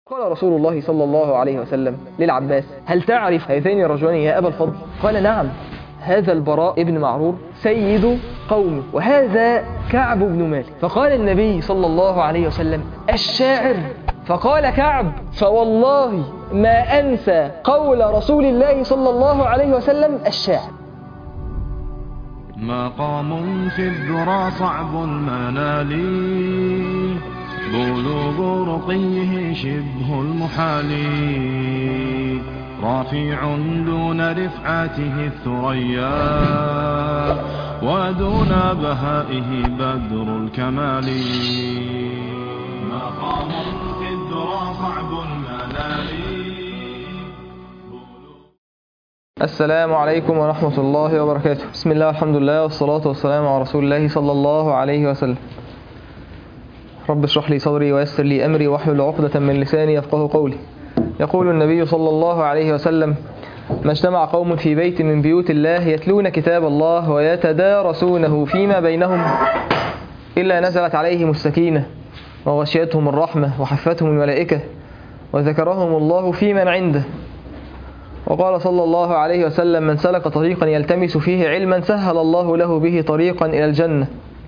قال رسول الله صلى الله عليه وسلم للعباس هل تعرف هذين الرجلين يا أبا الفضل قال نعم هذا البراء ابن معرور سيد قومه وهذا كعب بن مالك فقال النبي صلى الله عليه وسلم الشاعر فقال كعب فوالله ما أنسى قول رسول الله صلى الله عليه وسلم الشاعر مقام في الذرى صعب المنال بلوغ رقيه شبه المحال رافع دون رفعته الثريا ودون بهائه بدر الكمال مقام في الذرى صعب المنال السلام عليكم ورحمة الله وبركاته بسم الله والحمد لله والصلاة والسلام على رسول الله صلى الله عليه وسلم رب اشرح لي صدري ويسر لي أمري واحلل عقدة من لساني يفقه قولي يقول النبي صلى الله عليه وسلم ما اجتمع قوم في بيت من بيوت الله يتلون كتاب الله ويتدارسونه فيما بينهم إلا نزلت عليهم السكينة وغشيتهم الرحمة وحفتهم الملائكة وذكرهم الله في من عنده وقال صلى الله عليه وسلم من سلك طريقا يلتمس فيه علما سهل الله له به طريقا إلى الجنة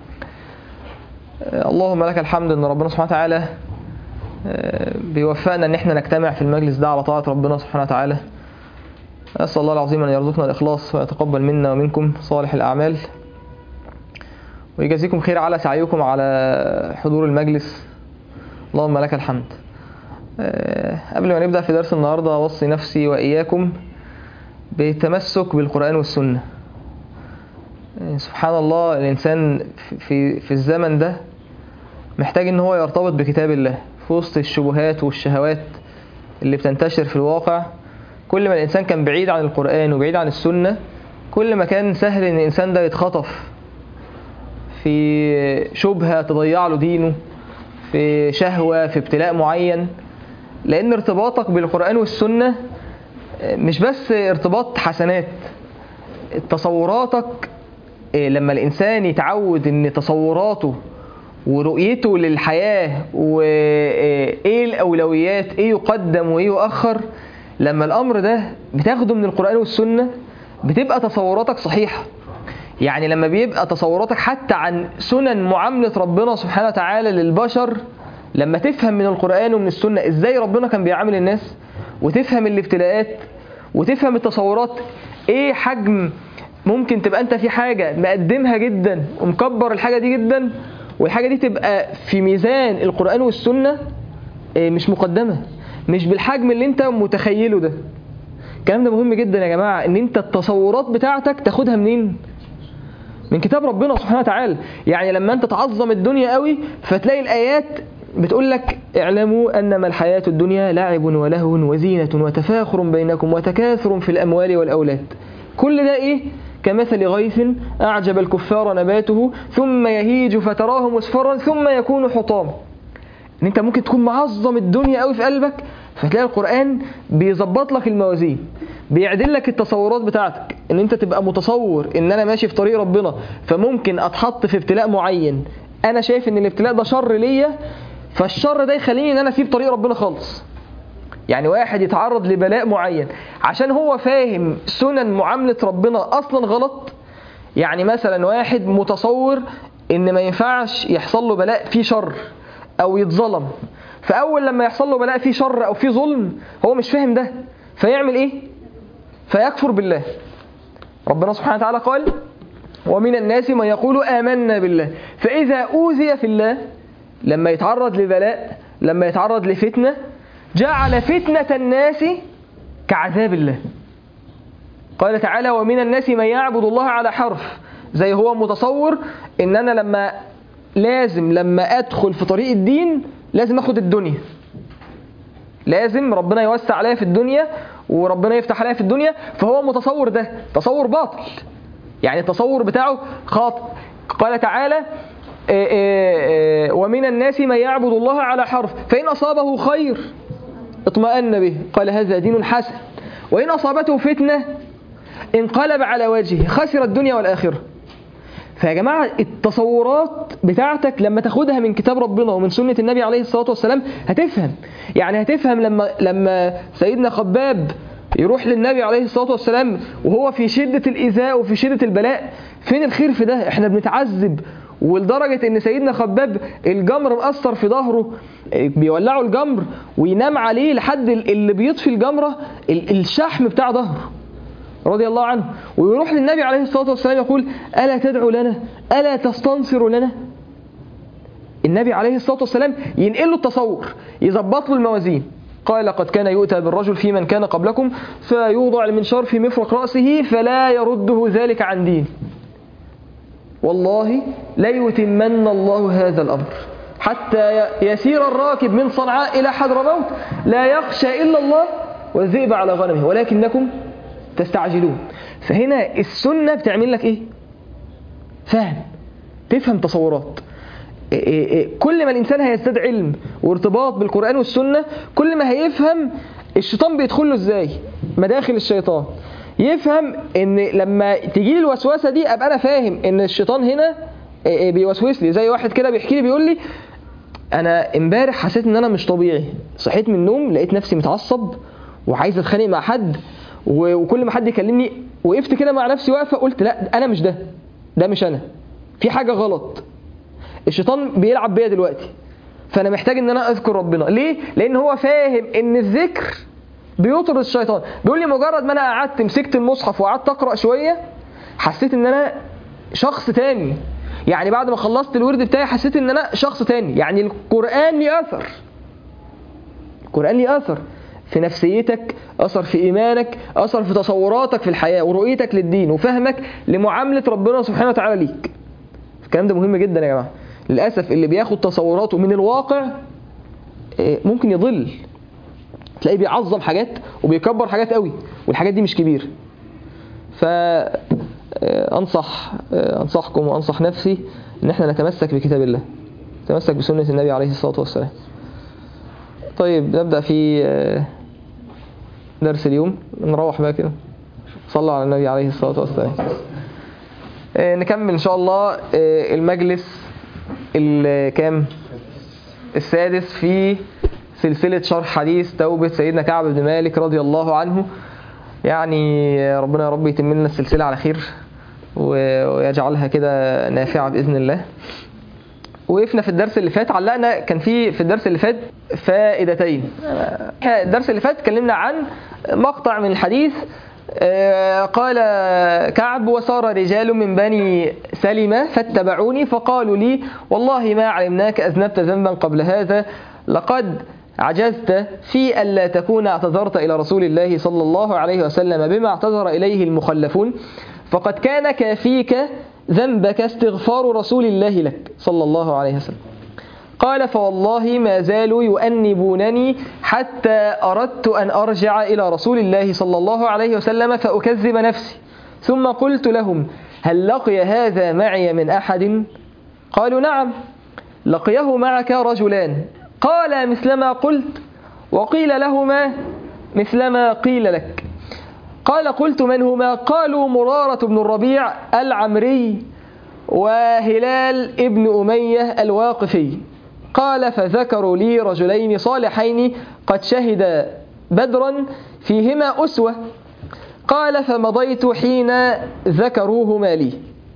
اللهم لك الحمد ان ربنا سبحانه وتعالى بيوفقنا ان احنا نجتمع في المجلس ده على طاعة ربنا سبحانه وتعالى أسأل الله العظيم أن يرزقنا الإخلاص ويتقبل منا ومنكم صالح الأعمال ويجازيكم خير على سعيكم على حضور المجلس اللهم لك الحمد قبل ما نبدأ في درس النهاردة أوصي نفسي وإياكم بالتمسك بالقرآن والسنة سبحان الله الإنسان في, في الزمن ده محتاج إن هو يرتبط بكتاب الله في وسط الشبهات والشهوات اللي بتنتشر في الواقع كل ما الإنسان كان بعيد عن القرآن وبعيد عن السنة كل ما كان سهل إن الإنسان ده يتخطف في شبهة تضيع له دينه في شهوة في ابتلاء معين لأن ارتباطك بالقرآن والسنة مش بس ارتباط حسنات تصوراتك لما الإنسان يتعود إن تصوراته ورؤيته للحياة وإيه الأولويات إيه يقدم وإيه يؤخر لما الأمر ده بتاخده من القرآن والسنة بتبقى تصوراتك صحيحة يعني لما بيبقى تصوراتك حتى عن سنن معاملة ربنا سبحانه وتعالى للبشر لما تفهم من القرآن ومن السنة ازاي ربنا كان بيعامل الناس وتفهم الابتلاءات وتفهم التصورات ايه حجم ممكن تبقى انت في حاجة مقدمها جدا ومكبر الحاجة دي جدا والحاجة دي تبقى في ميزان القرآن والسنة مش مقدمة مش بالحجم اللي انت متخيله ده الكلام ده مهم جدا يا جماعة ان انت التصورات بتاعتك تاخدها منين من كتاب ربنا سبحانه وتعالى يعني لما انت تعظم الدنيا قوي فتلاقي الايات بتقول لك اعلموا انما الحياة الدنيا لعب ولهو وزينة وتفاخر بينكم وتكاثر في الاموال والاولاد كل ده ايه كمثل غيث اعجب الكفار نباته ثم يهيج فتراه مصفرا ثم يكون حطاما ان انت ممكن تكون معظم الدنيا قوي في قلبك فتلاقي القرآن بيظبط لك الموازين بيعدل لك التصورات بتاعتك ان انت تبقى متصور ان انا ماشي في طريق ربنا فممكن اتحط في ابتلاء معين انا شايف ان الابتلاء ده شر ليا فالشر ده يخليني ان انا اسيب طريق ربنا خالص يعني واحد يتعرض لبلاء معين عشان هو فاهم سنن معاملة ربنا اصلا غلط يعني مثلا واحد متصور ان ما ينفعش يحصل له بلاء فيه شر او يتظلم فاول لما يحصل له بلاء فيه شر او فيه ظلم هو مش فاهم ده فيعمل ايه فيكفر بالله ربنا سبحانه وتعالى قال ومن الناس من يقول آمنا بالله فإذا أوذي في الله لما يتعرض لبلاء لما يتعرض لفتنة جعل فتنة الناس كعذاب الله قال تعالى ومن الناس من يعبد الله على حرف زي هو متصور ان انا لما لازم لما ادخل في طريق الدين لازم اخد الدنيا لازم ربنا يوسع عليا في الدنيا وربنا يفتح عليا في الدنيا فهو متصور ده تصور باطل يعني التصور بتاعه خاطئ قال تعالى إيه إيه ومن الناس من يعبد الله على حرف فإن أصابه خير اطمأن به قال هذا دين حسن وإن أصابته فتنة انقلب على وجهه خسر الدنيا والآخرة فيا جماعة التصورات بتاعتك لما تاخدها من كتاب ربنا ومن سنة النبي عليه الصلاة والسلام هتفهم يعني هتفهم لما لما سيدنا خباب يروح للنبي عليه الصلاة والسلام وهو في شدة الإيذاء وفي شدة البلاء فين الخير في ده احنا بنتعذب ولدرجة ان سيدنا خباب الجمر مأثر في ظهره بيولعوا الجمر وينام عليه لحد اللي بيطفي الجمرة ال- الشحم بتاع ظهره رضي الله عنه ويروح للنبي عليه الصلاة والسلام يقول ألا تدعو لنا ألا تستنصر لنا النبي عليه الصلاة والسلام ينقل له التصور يظبط له الموازين قال قد كان يؤتى بالرجل في من كان قبلكم فيوضع المنشار في مفرق رأسه فلا يرده ذلك عن دين والله ليتمن الله هذا الأمر حتى يسير الراكب من صنعاء إلى حضرموت لا يخشى إلا الله والذئب على غنمه ولكنكم تستعجلون فهنا السنة بتعمل لك إيه فهم تفهم تصورات إيه إيه إيه كل ما الإنسان هيزداد علم وارتباط بالقرآن والسنة كل ما هيفهم الشيطان بيدخل له إزاي مداخل الشيطان يفهم ان لما تجي لي الوسوسه دي ابقى انا فاهم ان الشيطان هنا إيه إيه بيوسوس لي زي واحد كده بيحكي لي بيقول لي انا امبارح حسيت ان انا مش طبيعي صحيت من النوم لقيت نفسي متعصب وعايز اتخانق مع حد و- وكل ما حد يكلمني وقفت كده مع نفسي واقفه قلت لا انا مش ده ده مش انا في حاجه غلط الشيطان بيلعب بيا دلوقتي فانا محتاج ان انا اذكر ربنا ليه لان هو فاهم ان الذكر بيطرد الشيطان بيقول لي مجرد ما انا قعدت مسكت المصحف وقعدت اقرا شويه حسيت ان انا شخص تاني يعني بعد ما خلصت الورد بتاعي حسيت ان انا شخص تاني يعني القران ليه اثر القران ليه اثر في نفسيتك اثر في ايمانك اثر في تصوراتك في الحياه ورؤيتك للدين وفهمك لمعامله ربنا سبحانه وتعالى ليك الكلام ده مهم جدا يا جماعه للاسف اللي بياخد تصوراته من الواقع إيه، ممكن يضل تلاقيه بيعظم حاجات وبيكبر حاجات قوي والحاجات دي مش كبيره ف آه، انصح آه، انصحكم وانصح نفسي ان احنا نتمسك بكتاب الله نتمسك بسنه النبي عليه الصلاه والسلام طيب نبدا في آه، درس اليوم نروح بقى كده صلوا على النبي عليه الصلاه والسلام آه، نكمل ان شاء الله آه، المجلس الكام السادس في سلسلة شرح حديث توبة سيدنا كعب بن مالك رضي الله عنه يعني ربنا يا رب يتم لنا السلسلة على خير و- ويجعلها كده نافعة بإذن الله وقفنا في الدرس اللي فات علقنا كان في في الدرس اللي فات فائدتين الدرس اللي فات اتكلمنا عن مقطع من الحديث آه، قال كعب وسار رجال من بني سلمة فاتبعوني فقالوا لي والله ما علمناك أذنبت ذنبا قبل هذا لقد عجزت في ألا تكون اعتذرت إلى رسول الله صلى الله عليه وسلم بما اعتذر إليه المخلفون فقد كان كافيك ذنبك استغفار رسول الله لك صلى الله عليه وسلم قال فوالله ما زالوا يؤنبونني حتى أردت أن أرجع إلى رسول الله صلى الله عليه وسلم فأكذب نفسي ثم قلت لهم هل لقي هذا معي من أحد قالوا نعم لقيه معك رجلان قال مثلما قلت وقيل لهما مثلما قيل لك قال قلت من هما قالوا مرارة بن الربيع العمري وهلال ابن أمية الواقفي قال فذكروا لي رجلين صالحين قد شهدا بدرا فيهما أسوة قال فمضيت حين ذكروهما لي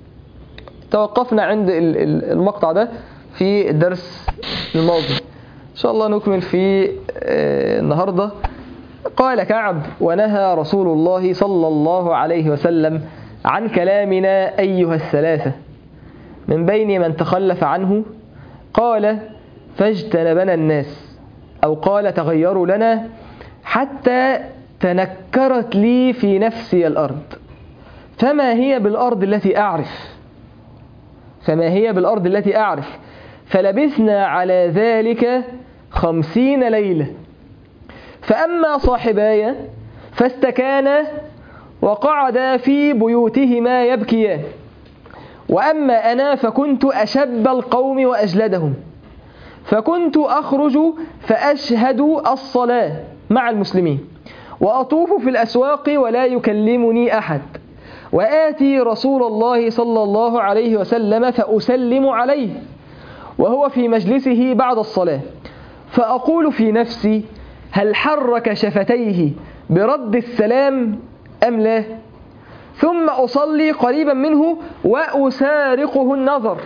توقفنا عند ال- ال- المقطع ده في الدرس الماضي إن شاء الله نكمل في آه، النهاردة قال كعب ونهى رسول الله صلى الله عليه وسلم عن كلامنا أيها الثلاثة من بين من تخلف عنه قال فاجتنبنا الناس أو قال تغيروا لنا حتى تنكرت لي في نفسي الأرض فما هي بالأرض التي أعرف فما هي بالأرض التي أعرف فلبثنا على ذلك خمسين ليلة فأما صاحباي فاستكانا وقعدا في بيوتهما يبكيان وأما أنا فكنت أشب القوم وأجلدهم فكنت أخرج فأشهد الصلاة مع المسلمين وأطوف في الأسواق ولا يكلمني أحد وآتي رسول الله صلى الله عليه وسلم فأسلم عليه وهو في مجلسه بعد الصلاة فأقول في نفسي هل حرك شفتيه برد السلام أم لا ثم أصلي قريبا منه وأسارقه النظر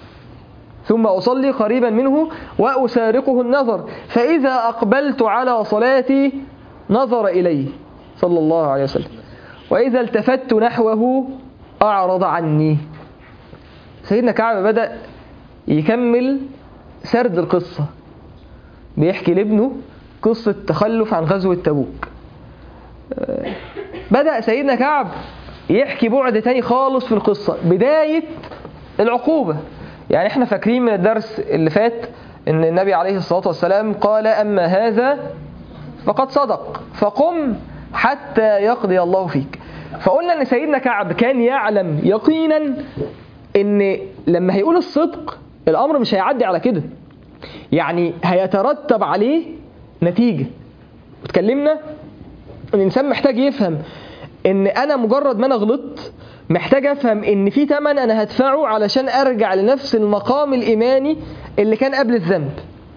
ثم أصلي قريبا منه وأسارقه النظر فإذا أقبلت على صلاتي نظر إلي صلى الله عليه وسلم وإذا التفت نحوه أعرض عني سيدنا كعب بدأ يكمل سرد القصة بيحكي لابنه قصة تخلف عن غزوة تبوك آه، بدأ سيدنا كعب يحكي بعد تاني خالص في القصة بداية العقوبة يعني احنا فاكرين من الدرس اللي فات ان النبي عليه الصلاة والسلام قال أما هذا فقد صدق فقم حتى يقضي الله فيك فقلنا ان سيدنا كعب كان يعلم يقينا ان لما هيقول الصدق الامر مش هيعدي على كده يعني هيترتب عليه نتيجة اتكلمنا الانسان محتاج يفهم ان انا مجرد ما انا غلطت محتاج افهم ان في تمن انا هدفعه علشان ارجع لنفس المقام الايماني اللي كان قبل الذنب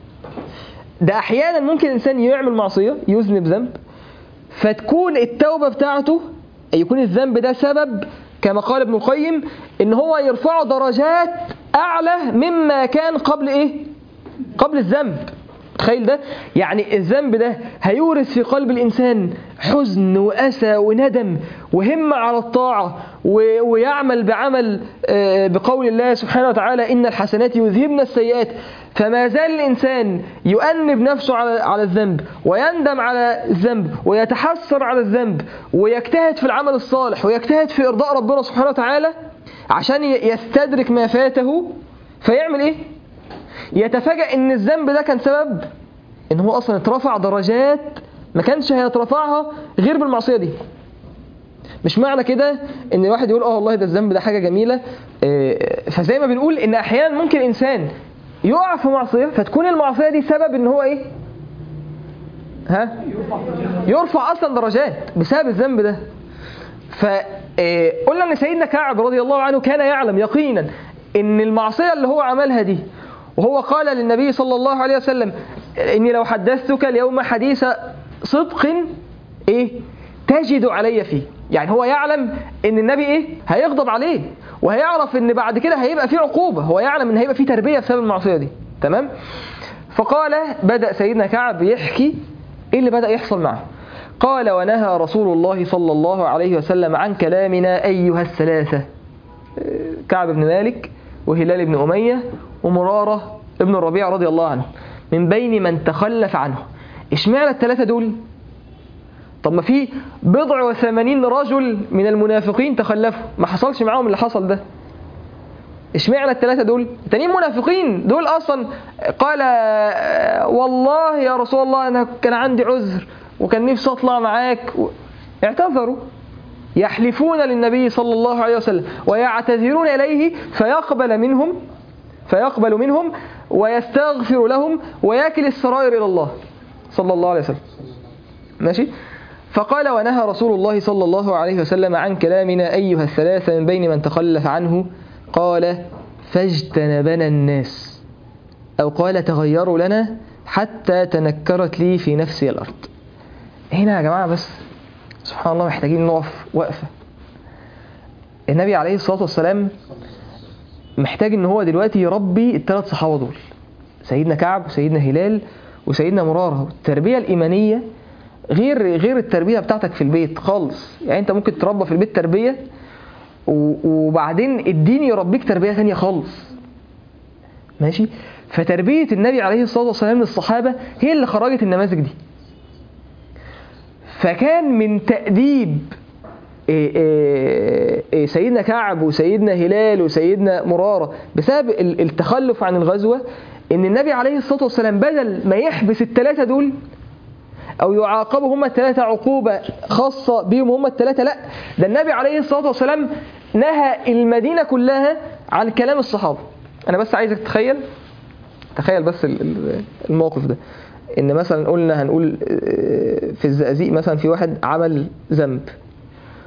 ده احيانا ممكن الانسان يعمل معصيه يذنب ذنب فتكون التوبه بتاعته يكون الذنب ده سبب كما قال ابن القيم ان هو يرفعه درجات اعلى مما كان قبل ايه قبل الذنب تخيل ده يعني الذنب ده هيورث في قلب الإنسان حزن وأسى وندم وهمة على الطاعة و- ويعمل بعمل آه، بقول الله سبحانه وتعالى إن الحسنات يذهبن السيئات فما زال الإنسان يؤنب نفسه على على الذنب ويندم على الذنب ويتحسر على الذنب ويجتهد في العمل الصالح ويجتهد في إرضاء ربنا سبحانه وتعالى عشان ي- يستدرك ما فاته فيعمل إيه؟ يتفاجأ ان الذنب ده كان سبب ان هو اصلا اترفع درجات ما كانش هيترفعها غير بالمعصيه دي مش معنى كده ان الواحد يقول اه والله ده الذنب ده حاجه جميله آه، فزي ما بنقول ان احيانا ممكن انسان يقع في معصيه فتكون المعصيه دي سبب ان هو ايه ها يرفع اصلا درجات بسبب الذنب ده فقلنا ان سيدنا كعب رضي الله عنه كان يعلم يقينا ان المعصيه اللي هو عملها دي وهو قال للنبي صلى الله عليه وسلم اني لو حدثتك اليوم حديث صدق ايه تجد علي فيه يعني هو يعلم ان النبي ايه هيغضب عليه وهيعرف ان بعد كده هيبقى فيه عقوبه هو يعلم ان هيبقى فيه تربيه بسبب المعصيه دي تمام فقال بدا سيدنا كعب يحكي ايه اللي بدا يحصل معه قال ونهى رسول الله صلى الله عليه وسلم عن كلامنا ايها الثلاثه كعب بن مالك وهلال بن أمية ومرارة ابن الربيع رضي الله عنه من بين من تخلف عنه اشمعنى الثلاثة دول طب ما في بضع وثمانين رجل من المنافقين تخلفوا ما حصلش معاهم اللي حصل ده اشمعنى الثلاثة دول التانيين منافقين دول أصلا قال آه، والله يا رسول الله أنا كان عندي عذر وكان نفسي أطلع معاك و- اعتذروا يحلفون للنبي صلى الله عليه وسلم ويعتذرون إليه فيقبل منهم فيقبل منهم ويستغفر لهم ويكل السرائر إلى الله صلى الله عليه وسلم ماشي فقال ونهى رسول الله صلى الله عليه وسلم عن كلامنا أيها الثلاثة من بين من تخلف عنه قال فاجتنبنا الناس أو قال تغيروا لنا حتى تنكرت لي في نفسي الأرض هنا يا جماعة بس سبحان الله محتاجين نقف وقفة النبي عليه الصلاة والسلام محتاج ان هو دلوقتي يربي الثلاث صحابة دول سيدنا كعب وسيدنا هلال وسيدنا مرارة التربية الإيمانية غير غير التربية بتاعتك في البيت خالص يعني انت ممكن تربى في البيت تربية و- وبعدين الدين يربيك تربية ثانية خالص ماشي فتربية النبي عليه الصلاة والسلام للصحابة هي اللي خرجت النماذج دي فكان من تأديب إيه إيه إيه سيدنا كعب وسيدنا هلال وسيدنا مرارة بسبب ال- التخلف عن الغزوة ان النبي عليه الصلاة والسلام بدل ما يحبس الثلاثة دول او يعاقبوا هم الثلاثة عقوبة خاصة بهم هم الثلاثة لا ده النبي عليه الصلاة والسلام نهى المدينة كلها عن كلام الصحابة انا بس عايزك تتخيل تخيل بس ال- ال- الموقف ده ان مثلا قلنا هنقول آه، في الزقازيق مثلا في واحد عمل ذنب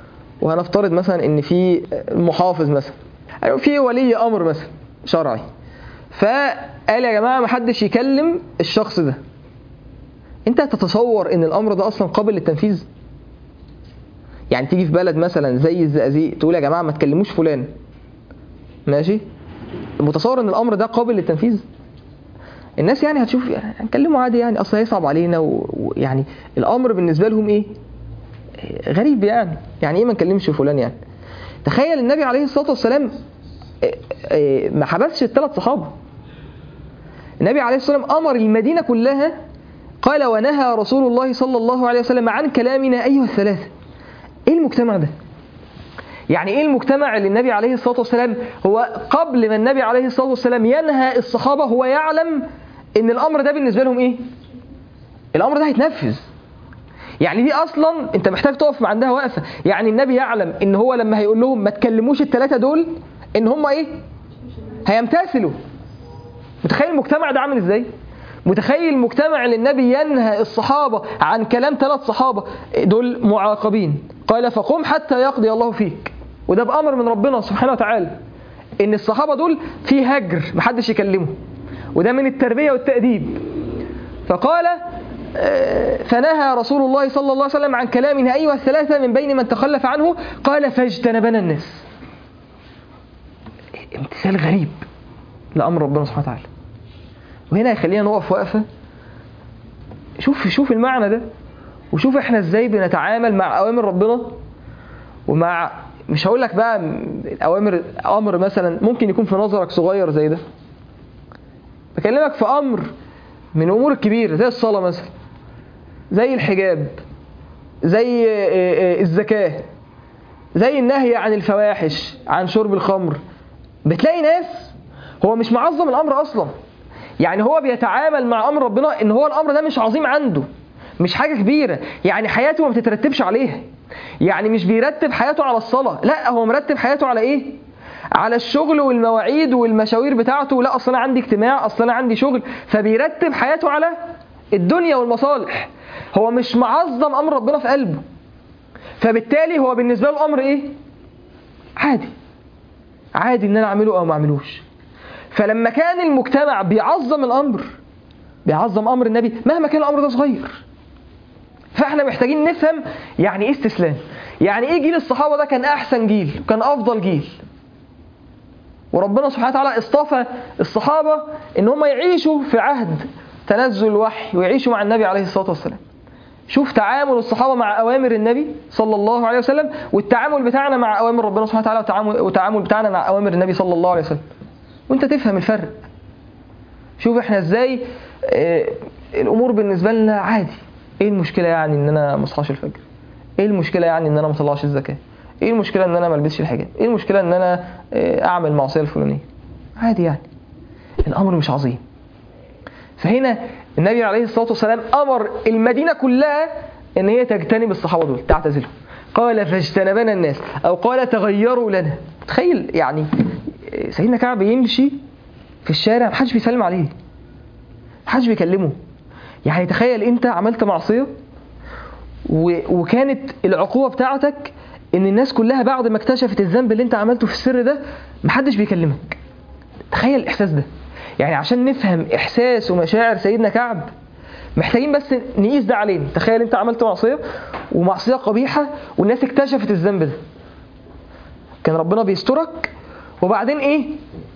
وهنفترض مثلا ان في محافظ مثلا أو في ولي امر مثلا شرعي فقال يا جماعه ما حدش يكلم الشخص ده انت تتصور ان الامر ده اصلا قابل للتنفيذ يعني تيجي في بلد مثلا زي الزقازيق تقول يا جماعه ما تكلموش فلان ماشي متصور ان الامر ده قابل للتنفيذ الناس يعني هتشوف يعني هنكلمه عادي يعني اصل هيصعب علينا و- ويعني الامر بالنسبه لهم ايه غريب يعني يعني ايه ما نكلمش فلان يعني تخيل النبي عليه الصلاه والسلام إيه، إيه، ما حبسش الثلاث صحابه النبي عليه الصلاه والسلام امر المدينه كلها قال ونهى رسول الله صلى الله عليه وسلم عن كلامنا ايها الثلاثه ايه المجتمع ده يعني ايه المجتمع اللي النبي عليه الصلاه والسلام هو قبل ما النبي عليه الصلاه والسلام ينهى الصحابه هو يعلم ان الامر ده بالنسبه لهم ايه الامر ده هيتنفذ يعني دي اصلا انت محتاج تقف مع عندها وقفه يعني النبي يعلم ان هو لما هيقول لهم ما تكلموش الثلاثه دول ان هم ايه هيمتثلوا متخيل المجتمع ده عامل ازاي متخيل المجتمع اللي النبي ينهى الصحابه عن كلام ثلاث صحابه دول معاقبين قال فقم حتى يقضي الله فيك وده بامر من ربنا سبحانه وتعالى ان الصحابه دول في هجر محدش يكلمه وده من التربيه والتاديب فقال آه، فنهى رسول الله صلى الله عليه وسلم عن كلامنا أيها الثلاثة من بين من تخلف عنه قال فاجتنبنا الناس امتثال غريب لأمر ربنا سبحانه وتعالى وهنا يخلينا نقف وقفة شوف شوف المعنى ده وشوف احنا ازاي بنتعامل مع أوامر ربنا ومع مش هقول لك بقى الأوامر أمر مثلا ممكن يكون في نظرك صغير زي ده بكلمك في أمر من الأمور الكبيرة زي الصلاة مثلا زي الحجاب زي آه، آه، الزكاة زي النهي عن الفواحش عن شرب الخمر بتلاقي ناس هو مش معظم الأمر أصلا يعني هو بيتعامل مع أمر ربنا إن هو الأمر ده مش عظيم عنده مش حاجة كبيرة يعني حياته ما بتترتبش عليها يعني مش بيرتب حياته على الصلاة لا هو مرتب حياته على إيه على الشغل والمواعيد والمشاوير بتاعته لا اصل انا عندي اجتماع اصل انا عندي شغل فبيرتب حياته على الدنيا والمصالح هو مش معظم امر ربنا في قلبه فبالتالي هو بالنسبه له الامر ايه عادي عادي ان انا اعمله او ما اعملوش فلما كان المجتمع بيعظم الامر بيعظم امر النبي مهما كان الامر ده صغير فاحنا محتاجين نفهم يعني ايه استسلام يعني ايه جيل الصحابه ده كان احسن جيل كان افضل جيل وربنا سبحانه وتعالى اصطفى الصحابة ان هم يعيشوا في عهد تنزل الوحي ويعيشوا مع النبي عليه الصلاة والسلام شوف تعامل الصحابة مع أوامر النبي صلى الله عليه وسلم والتعامل بتاعنا مع أوامر ربنا سبحانه وتعالى والتعامل, والتعامل بتاعنا مع أوامر النبي صلى الله عليه وسلم وانت تفهم الفرق شوف احنا ازاي اه الأمور بالنسبة لنا عادي ايه المشكلة يعني ان انا ما اصحاش الفجر ايه المشكلة يعني ان انا ما اطلعش الزكاة ايه المشكله ان انا ما البسش الحجاب ايه المشكله ان انا آه، اعمل المعصيه الفلانيه عادي يعني الامر مش عظيم فهنا النبي عليه الصلاه والسلام امر المدينه كلها ان هي تجتنب الصحابه دول تعتزلهم قال فاجتنبنا الناس او قال تغيروا لنا تخيل يعني آه، سيدنا كعب يمشي في الشارع محدش بيسلم عليه محدش بيكلمه يعني تخيل انت عملت معصيه و- وكانت العقوبه بتاعتك ان الناس كلها بعد ما اكتشفت الذنب اللي انت عملته في السر ده محدش بيكلمك تخيل الاحساس ده يعني عشان نفهم احساس ومشاعر سيدنا كعب محتاجين بس نقيس ده علينا تخيل انت عملت معصيه ومعصيه قبيحه والناس اكتشفت الذنب ده كان ربنا بيسترك وبعدين ايه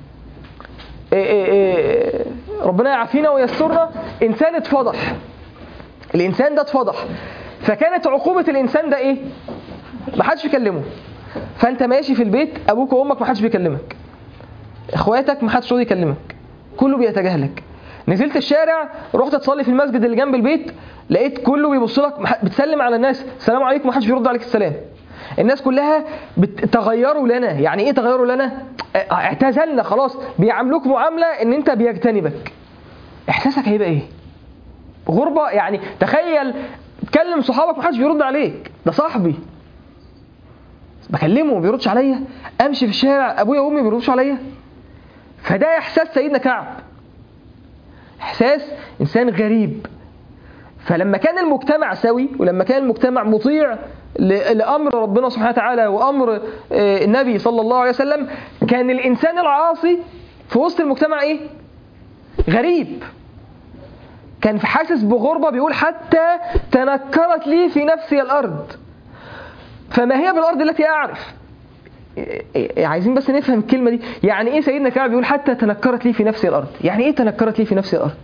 إيه إيه إيه ربنا يعافينا ويسترنا انسان اتفضح الانسان ده اتفضح فكانت عقوبه الانسان ده ايه ما حدش بيكلمه فانت ماشي في البيت ابوك وامك ما حدش بيكلمك اخواتك ما حدش راضي يكلمك كله بيتجاهلك نزلت الشارع رحت تصلي في المسجد اللي جنب البيت لقيت كله بيبص لك مح- بتسلم على الناس السلام عليكم ما حدش بيرد عليك السلام الناس كلها بت- تغيروا لنا يعني ايه تغيروا لنا اه، اعتزلنا خلاص بيعاملوك معامله ان انت بيجتنبك احساسك هيبقى ايه غربه يعني تخيل تكلم صحابك محدش بيرد عليك ده صاحبي بكلمه ما بيردش عليا امشي في الشارع ابويا وامي ما بيردوش عليا فده احساس سيدنا كعب احساس انسان غريب فلما كان المجتمع سوي ولما كان المجتمع مطيع ل- لامر ربنا سبحانه وتعالى وامر آه، النبي صلى الله عليه وسلم كان الانسان العاصي في وسط المجتمع ايه غريب كان في حاسس بغربة بيقول حتى تنكرت لي في نفسي الأرض فما هي بالأرض التي أعرف إيه- عايزين بس نفهم الكلمة دي يعني إيه سيدنا كعب بيقول حتى تنكرت لي في نفسي الأرض يعني إيه تنكرت لي في نفسي الأرض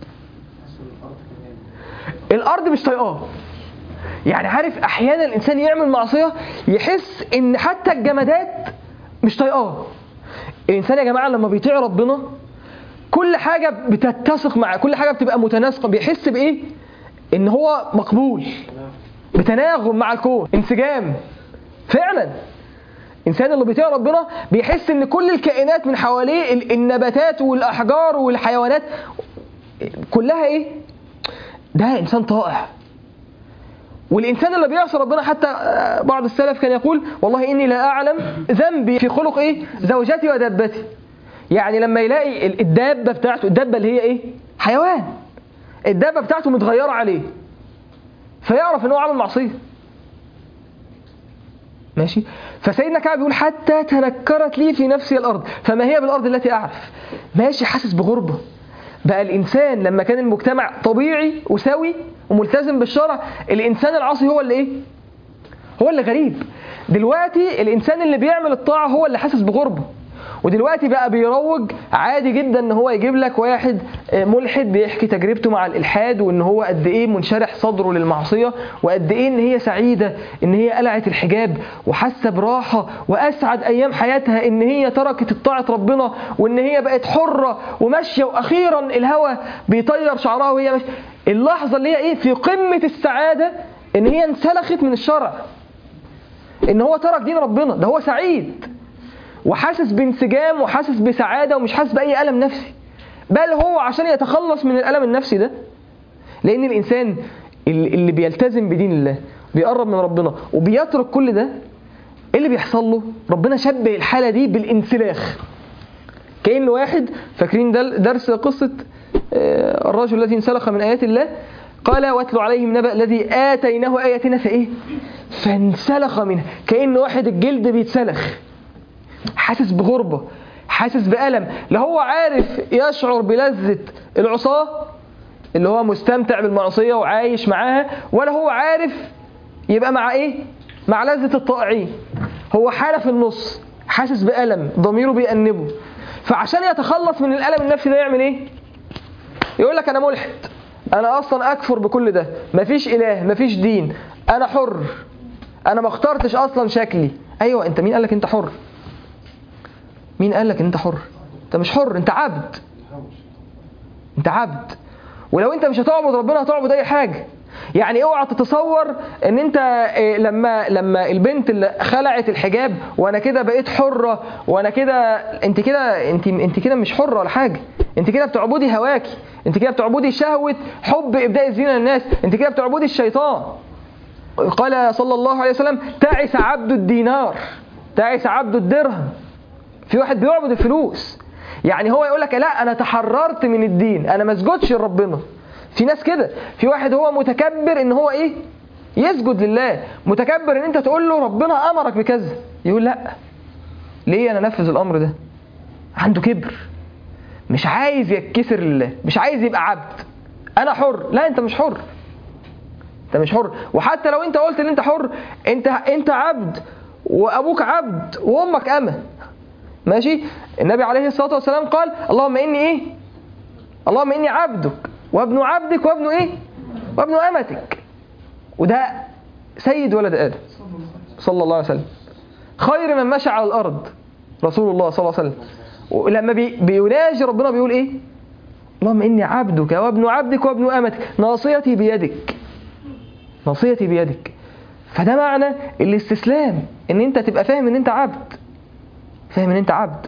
الأرض مش طايقاه يعني عارف أحيانا الإنسان يعمل معصية يحس إن حتى الجمادات مش طايقاه الإنسان يا جماعة لما بيطيع ربنا كل حاجة بتتسق معاه كل حاجة بتبقى متناسقة بيحس بإيه؟ إن هو مقبول بتناغم مع الكون انسجام فعلا الإنسان اللي بيطيع ربنا بيحس إن كل الكائنات من حواليه ال- النباتات والأحجار والحيوانات كلها إيه؟ ده إنسان طائع والإنسان اللي بيعصي ربنا حتى آه، بعض السلف كان يقول والله إني لا أعلم ذنبي في خلق إيه؟ زوجتي ودابتي يعني لما يلاقي ال- الدابة بتاعته الدابة اللي هي ايه حيوان الدابة بتاعته متغيرة عليه فيعرف ان هو عمل معصية ماشي فسيدنا كعب بيقول حتى تنكرت لي في نفسي الارض فما هي بالارض التي اعرف ماشي حاسس بغربة بقى الانسان لما كان المجتمع طبيعي وسوي وملتزم بالشرع الانسان العاصي هو اللي ايه هو اللي غريب دلوقتي الانسان اللي بيعمل الطاعه هو اللي حاسس بغربه ودلوقتي بقى بيروج عادي جدا ان هو يجيب لك واحد آه، ملحد بيحكي تجربته مع الالحاد وان هو قد ايه منشرح صدره للمعصيه وقد ايه ان هي سعيده ان هي قلعت الحجاب وحاسه براحه واسعد ايام حياتها ان هي تركت طاعه ربنا وان هي بقت حره وماشيه واخيرا الهوى بيطير شعرها وهي ماشيه اللحظه اللي هي ايه في قمه السعاده ان هي انسلخت من الشرع ان هو ترك دين ربنا ده هو سعيد وحاسس بانسجام وحاسس بسعادة ومش حاسس بأي ألم نفسي بل هو عشان يتخلص من الألم النفسي ده لأن الإنسان اللي اللي بيلتزم بدين الله بيقرب من ربنا وبيترك كل ده ايه اللي بيحصل له ربنا شبه الحالة دي بالانسلاخ كأن واحد فاكرين ده درس قصة آه، الرجل الذي انسلخ من آيات الله قال واتلو عليهم نبأ الذي آتيناه آياتنا فإيه فانسلخ منها كأن واحد الجلد بيتسلخ حاسس بغربة حاسس بألم لا هو عارف يشعر بلذة العصاة اللي هو مستمتع بالمعصية وعايش معاها ولا هو عارف يبقى مع ايه مع لذة الطائعين هو حالة في النص حاسس بألم ضميره بيأنبه فعشان يتخلص من الألم النفسي ده يعمل ايه يقول لك انا ملحد انا اصلا اكفر بكل ده مفيش اله مفيش دين انا حر انا ما اخترتش اصلا شكلي ايوه انت مين قال لك انت حر مين قال لك ان انت حر انت مش حر انت عبد انت عبد ولو انت مش هتعبد ربنا هتعبد اي حاجه يعني اوعى تتصور ان انت إيه، لما لما البنت اللي خلعت الحجاب وانا كده بقيت حره وانا كده انت كده انت انت كده مش حره ولا حاجه انت كده بتعبدي هواكي انت كده بتعبدي شهوه حب ابداء الزينه للناس انت كده بتعبدي الشيطان قال صلى الله عليه وسلم تعس عبد الدينار تعس عبد الدرهم في واحد بيعبد الفلوس يعني هو يقول لك لا انا تحررت من الدين انا ما اسجدش لربنا في ناس كده في واحد هو متكبر ان هو ايه يسجد لله متكبر ان انت تقول له ربنا امرك بكذا يقول لا ليه انا انفذ الامر ده عنده كبر مش عايز يتكسر لله مش عايز يبقى عبد انا حر لا انت مش حر انت مش حر وحتى لو انت قلت ان انت حر انت انت عبد وابوك عبد وامك امه ماشي النبي عليه الصلاه والسلام قال اللهم اني ايه اللهم اني عبدك وابن عبدك وابن ايه وابن امتك وده سيد ولد ادم صلى الله عليه وسلم خير من مشى على الارض رسول الله صلى الله عليه وسلم ولما بي بيناجي ربنا بيقول ايه اللهم اني عبدك وابن عبدك وابن امتك ناصيتي بيدك ناصيتي بيدك فده معنى الاستسلام ان انت تبقى فاهم ان انت عبد فاهم ان انت عبد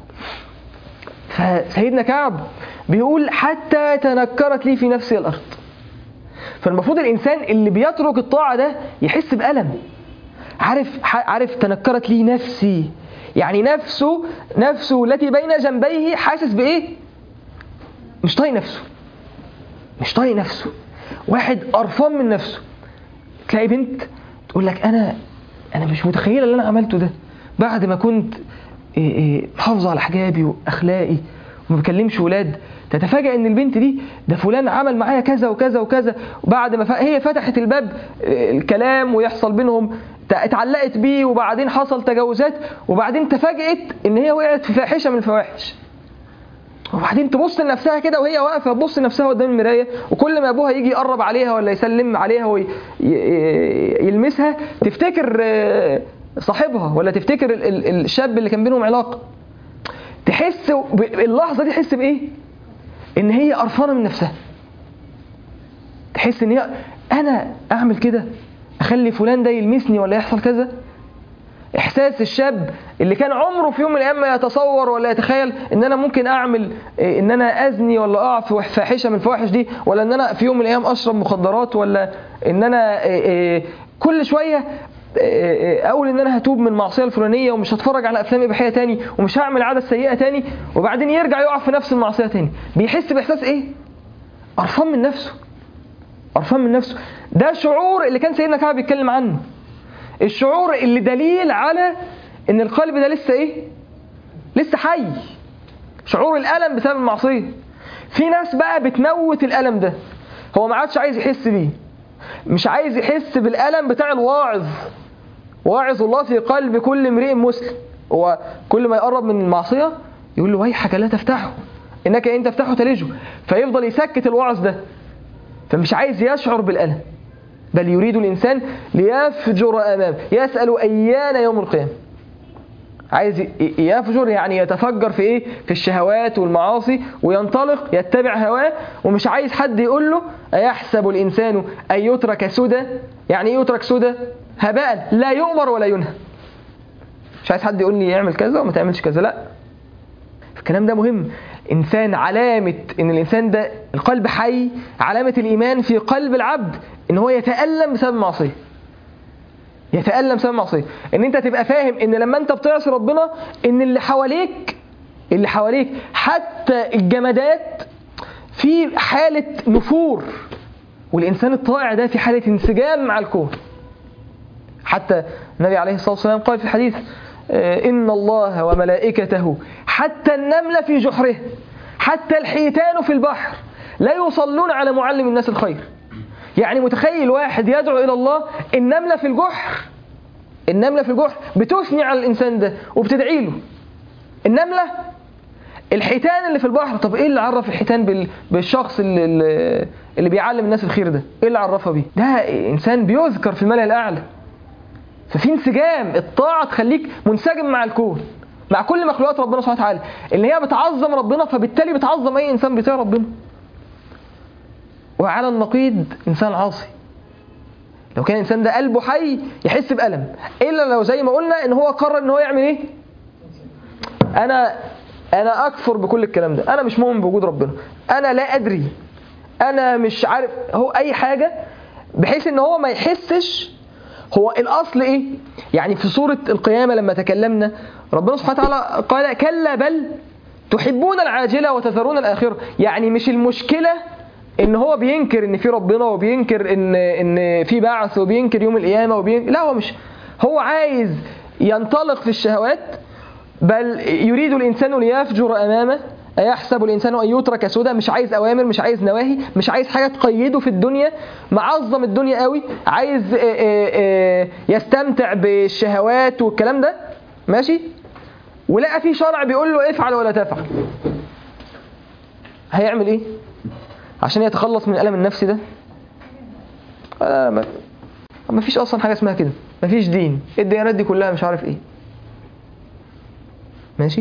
فسيدنا كعب بيقول حتى تنكرت لي في نفسي الارض فالمفروض الانسان اللي بيترك الطاعه ده يحس بالم عارف عارف تنكرت لي نفسي يعني نفسه نفسه التي بين جنبيه حاسس بايه مش طايق نفسه مش طايق نفسه واحد قرفان من نفسه تلاقي بنت تقول لك انا انا مش متخيله اللي انا عملته ده بعد ما كنت إيه إيه محافظه على حجابي واخلاقي وما بكلمش ولاد تتفاجأ ان البنت دي ده فلان عمل معايا كذا وكذا وكذا وبعد ما ف... هي فتحت الباب إيه، الكلام ويحصل بينهم ت- اتعلقت بيه وبعدين حصل تجاوزات وبعدين تفاجئت ان هي وقعت في فاحشه من الفواحش وبعدين تبص لنفسها كده وهي واقفه تبص لنفسها قدام المرايه وكل ما ابوها يجي يقرب عليها ولا يسلم عليها ويلمسها تفتكر آه، صاحبها ولا تفتكر ال- ال- الشاب اللي كان بينهم علاقه تحس ب- اللحظه دي تحس بايه؟ ان هي قرفانه من نفسها تحس ان هي انا اعمل كده اخلي فلان ده يلمسني ولا يحصل كذا احساس الشاب اللي كان عمره في يوم من الايام ما يتصور ولا يتخيل ان انا ممكن اعمل إيه، ان انا ازني ولا اقع في فاحشه من الفواحش دي ولا ان انا في يوم من الايام اشرب مخدرات ولا ان انا إيه، إيه، كل شويه إيه، إيه، اقول ان انا هتوب من المعصيه الفلانيه ومش هتفرج على افلام اباحيه تاني ومش هعمل عاده سيئه تاني وبعدين يرجع يقع في نفس المعصيه تاني بيحس باحساس ايه قرفان من نفسه قرفان من نفسه ده شعور اللي كان سيدنا كعب بيتكلم عنه الشعور اللي دليل على ان القلب ده لسه ايه لسه حي شعور الالم بسبب المعصيه في ناس بقى بتموت الالم ده هو ما عادش عايز يحس بيه مش عايز يحس بالالم بتاع الواعظ واعظ الله في قلب كل امرئ مسلم هو كل ما يقرب من المعصيه يقول له ويحك لا تفتحه انك ان تفتحه تلجه فيفضل يسكت الواعظ ده فمش عايز يشعر بالالم بل يريد الإنسان ليفجر أمامه يسأل أيان يوم القيامة عايز ي- يفجر يعني يتفجر في ايه في الشهوات والمعاصي وينطلق يتبع هواه ومش عايز حد يقول له أيحسب الإنسان أن يترك سدى يعني ايه يترك سدى هباء لا يؤمر ولا ينهى مش عايز حد يقول لي يعمل كذا وما تعملش كذا لا الكلام ده مهم انسان علامه ان الانسان ده القلب حي علامه الايمان في قلب العبد ان هو يتالم بسبب المعصيه يتالم بسبب المعصيه ان انت تبقى فاهم ان لما انت بتعصي ربنا ان اللي حواليك اللي حواليك حتى الجمادات في حاله نفور والانسان الطائع ده في حاله انسجام مع الكون حتى النبي عليه الصلاة والسلام قال في الحديث آه، إن الله وملائكته حتى النملة في جحره حتى الحيتان في البحر لا يصلون على معلم الناس الخير يعني متخيل واحد يدعو إلى الله النملة في الجحر النملة في الجحر بتثني على الإنسان ده وبتدعي له النملة الحيتان اللي في البحر طب ايه اللي عرف الحيتان بال... بالشخص اللي, اللي- اللي بيعلم الناس الخير ده ايه اللي عرفها بيه ده انسان بيذكر في الملأ الاعلى ففي انسجام الطاعة تخليك منسجم مع الكون مع كل مخلوقات ربنا سبحانه وتعالى اللي هي بتعظم ربنا فبالتالي بتعظم اي انسان بيطيع ربنا وعلى النقيض انسان عاصي لو كان الانسان ده قلبه حي يحس بألم الا لو زي ما قلنا ان هو قرر ان هو يعمل ايه انا انا اكفر بكل الكلام ده انا مش مؤمن بوجود ربنا انا لا ادري انا مش عارف هو اي حاجه بحيث ان هو ما يحسش هو الاصل ايه يعني في سوره القيامه لما تكلمنا ربنا سبحانه وتعالى قال كلا بل تحبون العاجله وتذرون الاخره يعني مش المشكله ان هو بينكر ان في ربنا وبينكر ان ان في بعث وبينكر يوم القيامه وبينكر لا هو مش هو عايز ينطلق في الشهوات بل يريد الإنسان ليفجر أمامه أيحسب الإنسان أن يترك سدى مش عايز أوامر مش عايز نواهي مش عايز حاجة تقيده في الدنيا معظم الدنيا قوي عايز آه، آه، آه، يستمتع بالشهوات والكلام ده ماشي ولقى في شرع بيقول له افعل ولا تفعل هيعمل ايه عشان يتخلص من الألم النفسي ده آه، ما ما فيش اصلا حاجه اسمها كده ما فيش دين الديانات دي كلها مش عارف ايه ماشي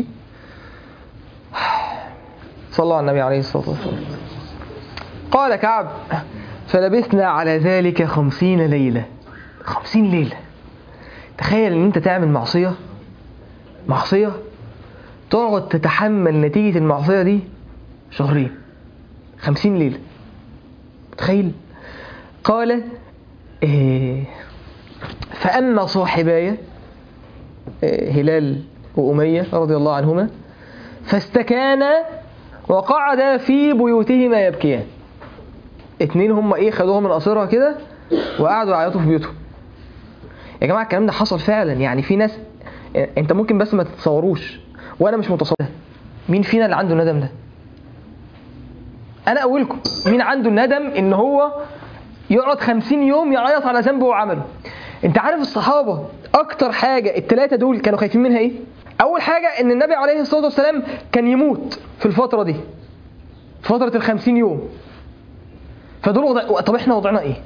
صلى على النبي عليه الصلاة والسلام قال كعب فلبثنا على ذلك خمسين ليلة خمسين ليلة تخيل ان انت تعمل معصية معصية تقعد تتحمل نتيجة المعصية دي شهرين خمسين ليلة تخيل قال إيه فأما صاحباي إيه هلال وأمية رضي الله عنهما فاستكانا وقعدا في بيوتهما يبكيان اتنين هم ايه خدوها من قصرها كده وقعدوا يعيطوا في بيوتهم يا جماعه الكلام ده حصل فعلا يعني في ناس انت ممكن بس ما تتصوروش وانا مش متصور مين فينا اللي عنده الندم ده انا اقولكم مين عنده الندم ان هو يقعد خمسين يوم يعيط على ذنب هو عمله انت عارف الصحابه اكتر حاجه الثلاثه دول كانوا خايفين منها ايه اول حاجه ان النبي عليه الصلاه والسلام كان يموت في الفتره دي فتره الخمسين يوم فدول وضع... طب احنا وضعنا ايه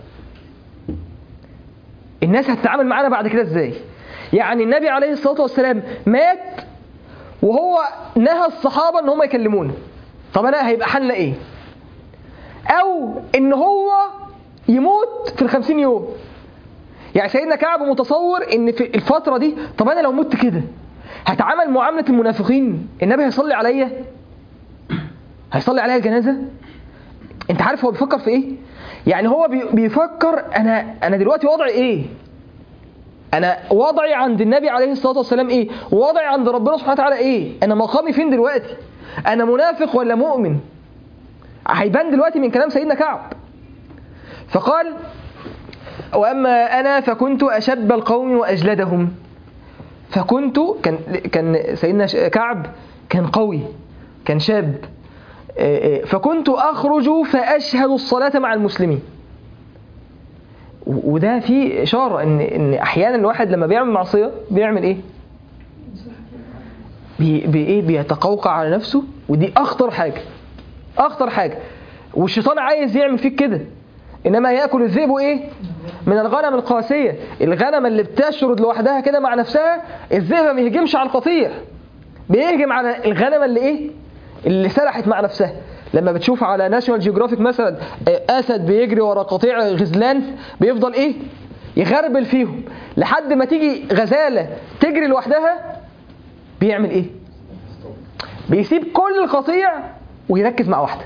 الناس هتتعامل معانا بعد كده ازاي يعني النبي عليه الصلاه والسلام مات وهو نهى الصحابه ان هم يكلمونه طب انا هيبقى حالنا ايه او ان هو يموت في الخمسين يوم يعني سيدنا كعب متصور ان في الفتره دي طب انا لو مت كده هتعامل معامله المنافقين النبي هيصلي عليا هيصلي عليا الجنازه انت عارف هو بيفكر في ايه يعني هو بي- بيفكر انا انا دلوقتي وضعي ايه انا وضعي عند النبي عليه الصلاه والسلام ايه ووضعي عند ربنا سبحانه وتعالى ايه انا مقامي فين دلوقتي انا منافق ولا مؤمن هيبان دلوقتي من كلام سيدنا كعب فقال واما انا فكنت اشب القوم واجلدهم فكنت كان كان سيدنا ش- كعب كان قوي كان شاب آه، آه، فكنت اخرج فاشهد الصلاه مع المسلمين و- وده فيه اشاره ان ان احيانا الواحد لما بيعمل معصيه بيعمل ايه بي بي ايه بيتقوقع على نفسه ودي اخطر حاجه اخطر حاجه والشيطان عايز يعمل فيك كده انما ياكل الذئب ايه من الغنم القاسيه الغنم اللي بتشرد لوحدها كده مع نفسها الذئب ما بيهجمش على القطيع بيهجم على الغنمه اللي ايه اللي سرحت مع نفسها لما بتشوف على ناشونال جيوغرافيك مثلا آه، اسد بيجري ورا قطيع غزلان بيفضل ايه يغربل فيهم لحد ما تيجي غزاله تجري لوحدها بيعمل ايه بيسيب كل القطيع ويركز مع واحده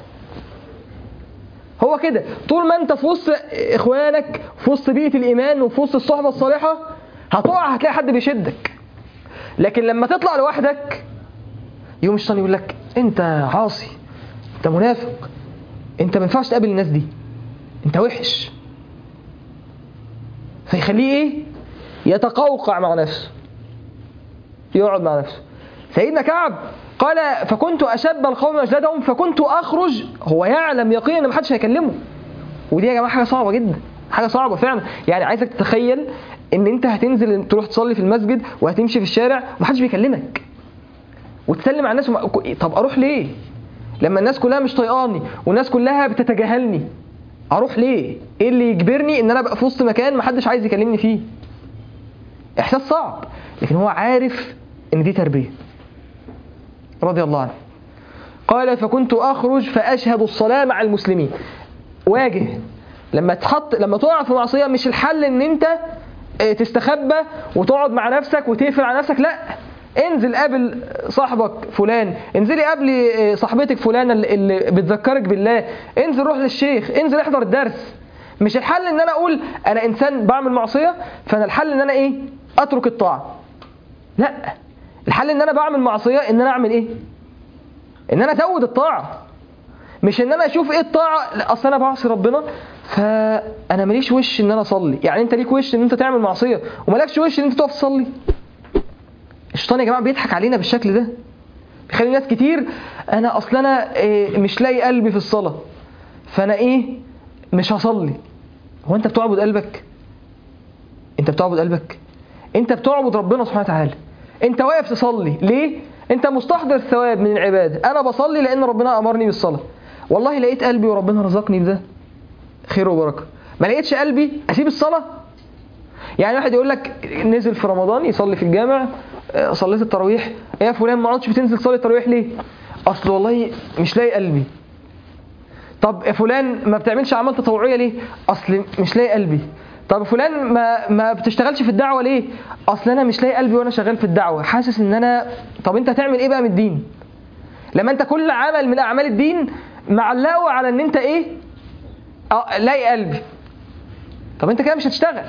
هو كده طول ما انت في وسط اخوانك في وسط بيئه الايمان وفي وسط الصحبه الصالحه هتقع هتلاقي حد بيشدك لكن لما تطلع لوحدك يوم الشيطان يقول لك انت عاصي انت منافق انت ما ينفعش تقابل الناس دي انت وحش فيخليه ايه يتقوقع مع نفسه يقعد مع نفسه سيدنا كعب قال فكنت اشب القوم اجلدهم فكنت اخرج هو يعلم يقينا ان محدش هيكلمه ودي يا جماعه حاجه صعبه جدا حاجه صعبه فعلا يعني عايزك تتخيل ان انت هتنزل تروح تصلي في المسجد وهتمشي في الشارع ومحدش بيكلمك وتسلم على الناس وما... طب اروح ليه لما الناس كلها مش طايقاني والناس كلها بتتجاهلني اروح ليه ايه اللي يجبرني ان انا ابقى في وسط مكان محدش عايز يكلمني فيه احساس صعب لكن هو عارف ان دي تربيه رضي الله عنه قال فكنت اخرج فاشهد الصلاه مع المسلمين واجه لما تحط لما تقع في معصيه مش الحل ان انت اه، تستخبى وتقعد مع نفسك وتقفل على نفسك لا انزل قابل صاحبك فلان انزلي قابلي اه، صاحبتك فلانه اللي- اللي بتذكرك بالله انزل روح للشيخ انزل احضر الدرس مش الحل ان انا اقول انا انسان بعمل معصيه فانا الحل ان انا ايه اترك الطاعه لا الحل ان انا بعمل معصيه ان انا اعمل ايه ان انا ازود الطاعه مش ان انا اشوف ايه الطاعه لا اصل انا بعصي ربنا فانا ماليش وش ان انا اصلي يعني انت ليك وش ان انت تعمل معصيه ومالكش وش ان انت تقف تصلي الشيطان يا جماعه بيضحك علينا بالشكل ده بيخلي ناس كتير انا اصل انا إيه، مش لاقي قلبي في الصلاه فانا ايه مش هصلي هو انت بتعبد قلبك انت بتعبد قلبك انت بتعبد ربنا سبحانه وتعالى انت واقف تصلي ليه انت مستحضر الثواب من العباده انا بصلي لان ربنا امرني بالصلاه والله لقيت قلبي وربنا رزقني بده خير وبركه ما لقيتش قلبي اسيب الصلاه يعني واحد يقول لك نزل في رمضان يصلي في الجامع آه، صليت التراويح إيه يا فلان ما عدتش بتنزل تصلي التراويح ليه اصل والله مش لاقي قلبي طب يا فلان ما بتعملش اعمال تطوعيه ليه اصل مش لاقي قلبي طب فلان ما ما بتشتغلش في الدعوه ليه اصل انا مش لاقي قلبي وانا شغال في الدعوه حاسس ان انا طب انت هتعمل ايه بقى من الدين لما انت كل عمل من اعمال الدين معلقه على ان انت ايه اه لاقي قلبي طب انت كده مش هتشتغل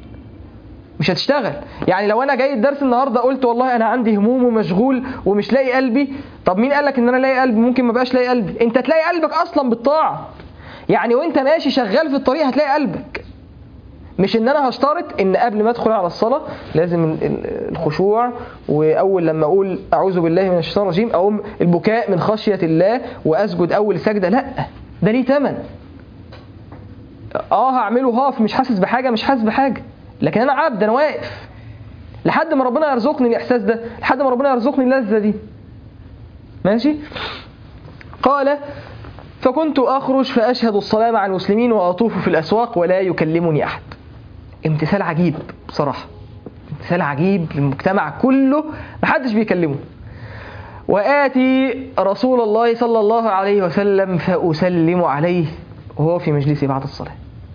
مش هتشتغل يعني لو انا جاي الدرس النهارده قلت والله انا عندي هموم ومشغول ومش لاقي قلبي طب مين قال لك ان انا لاقي قلبي ممكن ما بقاش لاقي قلبي انت تلاقي قلبك اصلا بالطاعه يعني وانت ماشي شغال في الطريق هتلاقي قلبك مش ان انا هشترط ان قبل ما ادخل على الصلاه لازم ال- ال- الخشوع واول لما اقول اعوذ بالله من الشيطان الرجيم اقوم البكاء من خشيه الله واسجد اول سجده لا ده ليه ثمن اه هعمله هاف مش حاسس بحاجه مش حاسس بحاجه لكن انا عبد انا واقف لحد ما ربنا يرزقني الاحساس ده لحد ما ربنا يرزقني اللذه دي ماشي قال فكنت اخرج فاشهد الصلاه مع المسلمين واطوف في الاسواق ولا يكلمني احد امتثال عجيب بصراحه امتثال عجيب للمجتمع كله محدش بيكلمه وآتي رسول الله صلى الله عليه وسلم فأسلم عليه وهو في مجلسي بعد الصلاة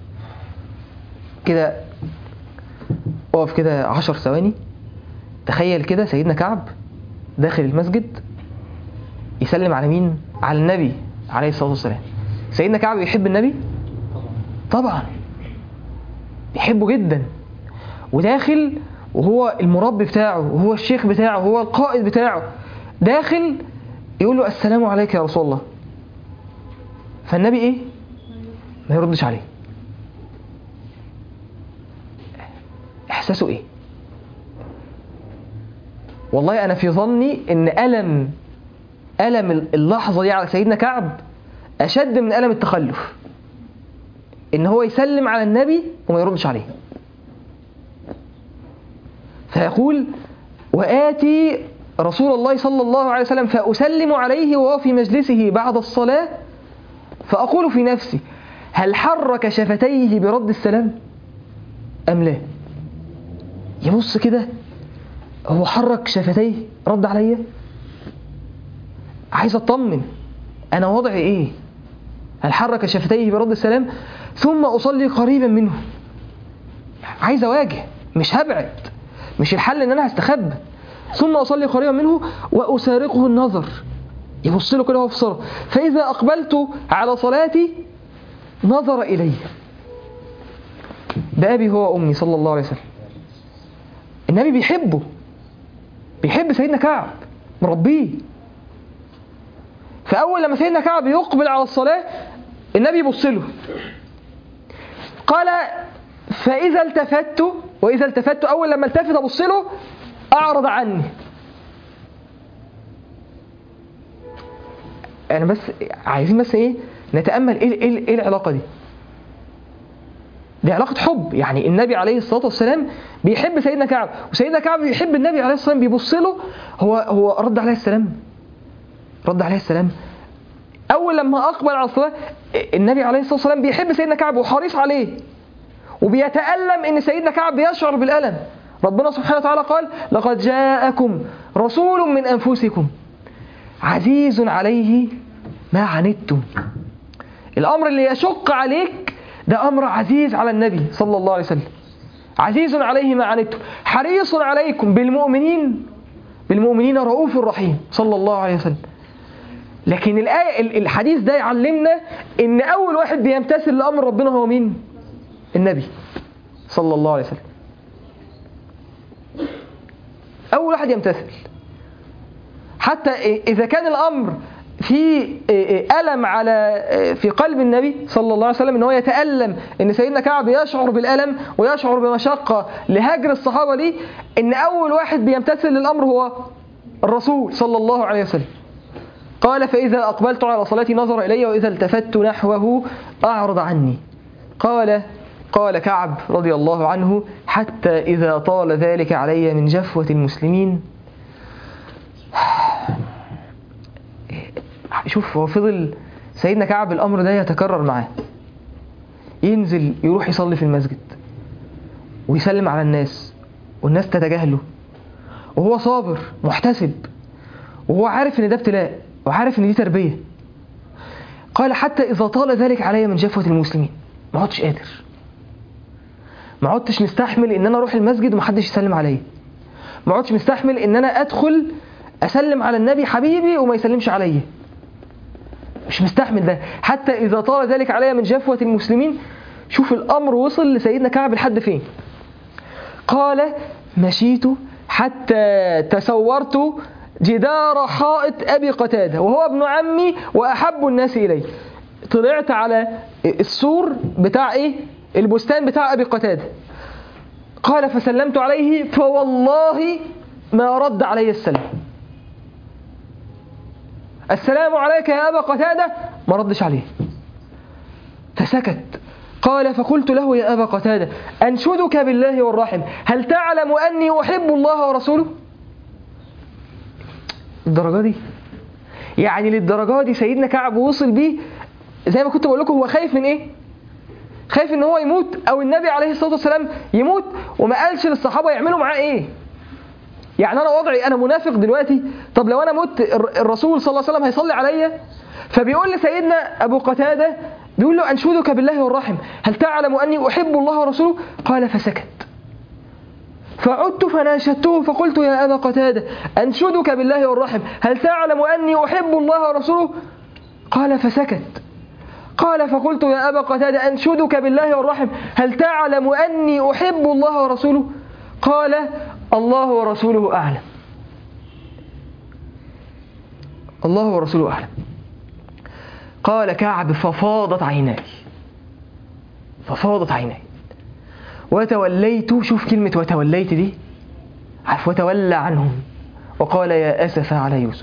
كده اقف كده عشر ثواني تخيل كده سيدنا كعب داخل المسجد يسلم على مين؟ على النبي عليه الصلاة والسلام سيدنا كعب يحب النبي؟ طبعا بيحبه جدا وداخل وهو المربي بتاعه وهو الشيخ بتاعه وهو القائد بتاعه داخل يقول له السلام عليك يا رسول الله فالنبي ايه ما يردش عليه احساسه ايه والله انا في ظني ان الم الم اللحظه دي على سيدنا كعب اشد من الم التخلف ان هو يسلم على النبي وما يردش عليه فيقول وآتي رسول الله صلى الله عليه وسلم فأسلم عليه وهو في مجلسه بعد الصلاة فأقول في نفسي هل حرك شفتيه برد السلام أم لا يبص كده هو حرك شفتيه رد عليا عايز اطمن انا وضعي ايه هل حرك شفتيه برد السلام ثم اصلي قريبا منه عايز اواجه مش هبعد مش الحل ان انا هستخبى ثم اصلي قريبا منه واسارقه النظر يبص له كده وهو في صلاه فاذا اقبلت على صلاتي نظر الي بابي هو امي صلى الله عليه وسلم النبي بيحبه بيحب سيدنا كعب مربيه فاول لما سيدنا كعب يقبل على الصلاه النبي يبص له قال فاذا التفت واذا التفت اول لما التفت ابص له اعرض عني انا بس عايزين بس ايه نتامل ايه ايه, إيه العلاقه دي دي علاقة حب يعني النبي عليه الصلاة والسلام بيحب سيدنا كعب وسيدنا كعب بيحب النبي عليه الصلاة والسلام بيبص له هو هو رد عليه السلام رد عليه السلام أول لما أقبل على الصلاة النبي عليه الصلاة والسلام بيحب سيدنا كعب وحريص عليه وبيتألم إن سيدنا كعب يشعر بالألم ربنا سبحانه وتعالى قال لقد جاءكم رسول من أنفسكم عزيز عليه ما عنتم الأمر اللي يشق عليك ده أمر عزيز على النبي صلى الله عليه وسلم عزيز عليه ما عنتم حريص عليكم بالمؤمنين بالمؤمنين رؤوف رحيم صلى الله عليه وسلم لكن الآية الحديث ده يعلمنا إن أول واحد بيمتثل لأمر ربنا هو مين؟ النبي صلى الله عليه وسلم أول واحد يمتثل حتى إذا كان الأمر في ألم على في قلب النبي صلى الله عليه وسلم ان هو يتألم ان سيدنا كعب يشعر بالألم ويشعر بمشقة لهجر الصحابة ليه ان أول واحد بيمتثل للأمر هو الرسول صلى الله عليه وسلم قال فإذا أقبلت على صلاتي نظر إلي وإذا التفت نحوه أعرض عني قال قال كعب رضي الله عنه حتى إذا طال ذلك علي من جفوة المسلمين شوف هو فضل سيدنا كعب الأمر ده يتكرر معاه ينزل يروح يصلي في المسجد ويسلم على الناس والناس تتجاهله وهو صابر محتسب وهو عارف ان ده ابتلاء وعارف ان دي تربية قال حتى إذا طال ذلك علي من جفوة المسلمين ما عدتش قادر ما عدتش مستحمل ان انا اروح المسجد ومحدش يسلم عليا ما عدتش مستحمل ان انا ادخل اسلم على النبي حبيبي وما يسلمش عليا مش مستحمل ده حتى إذا طال ذلك علي من جفوة المسلمين شوف الأمر وصل لسيدنا كعب لحد فين قال مشيت حتى تسورت جدار حائط أبي قتادة وهو ابن عمي وأحب الناس إلي طلعت على السور بتاع ايه البستان بتاع ابي قتاده قال فسلمت عليه فوالله ما رد علي السلام السلام عليك يا ابا قتاده ما ردش عليه فسكت قال فقلت له يا ابا قتاده انشدك بالله والرحم هل تعلم اني احب الله ورسوله الدرجه دي يعني للدرجه دي سيدنا كعب وصل بيه زي ما كنت بقول لكم هو خايف من ايه خايف ان هو يموت او النبي عليه الصلاه والسلام يموت وما قالش للصحابه يعملوا معاه ايه يعني انا وضعي انا منافق دلوقتي طب لو انا مت الر- الرسول صلى الله عليه وسلم هيصلي عليا فبيقول لسيدنا ابو قتاده بيقول له انشدك بالله والرحم هل تعلم اني احب الله ورسوله قال فسكت فعدت فناشدته فقلت يا ابا قتاده انشدك بالله والرحم هل تعلم اني احب الله ورسوله قال فسكت قال فقلت يا أبا قتادة أنشدك بالله والرحم هل تعلم أني أحب الله ورسوله قال الله ورسوله أعلم الله ورسوله أعلم قال كعب ففاضت عيناي ففاضت عيناي وتوليت شوف كلمة وتوليت دي عارف وتولى عنهم وقال يا أسف على يوسف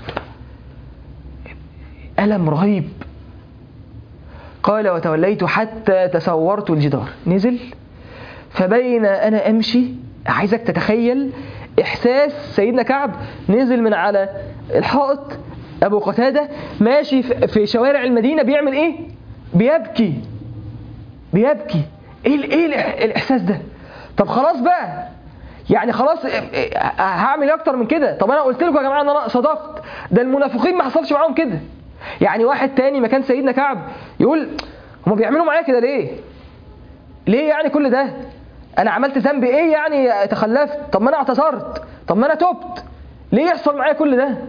ألم رهيب قال وتوليت حتى تسورت الجدار نزل فبين أنا أمشي عايزك تتخيل إحساس سيدنا كعب نزل من على الحائط أبو قتادة ماشي في- في شوارع المدينة بيعمل إيه؟ بيبكي بيبكي إيه ال- إيه الإح- الإحساس ده؟ طب خلاص بقى يعني خلاص إيه- إيه، هعمل إيه اكتر من كده طب انا قلت لكم يا جماعه ان انا صدقت ده المنافقين ما حصلش معاهم كده يعني واحد تاني مكان سيدنا كعب يقول هما بيعملوا معايا كده ليه ليه يعني كل ده انا عملت ذنب ايه يعني تخلفت طب ما انا اعتذرت طب ما انا تبت ليه يحصل معايا كل ده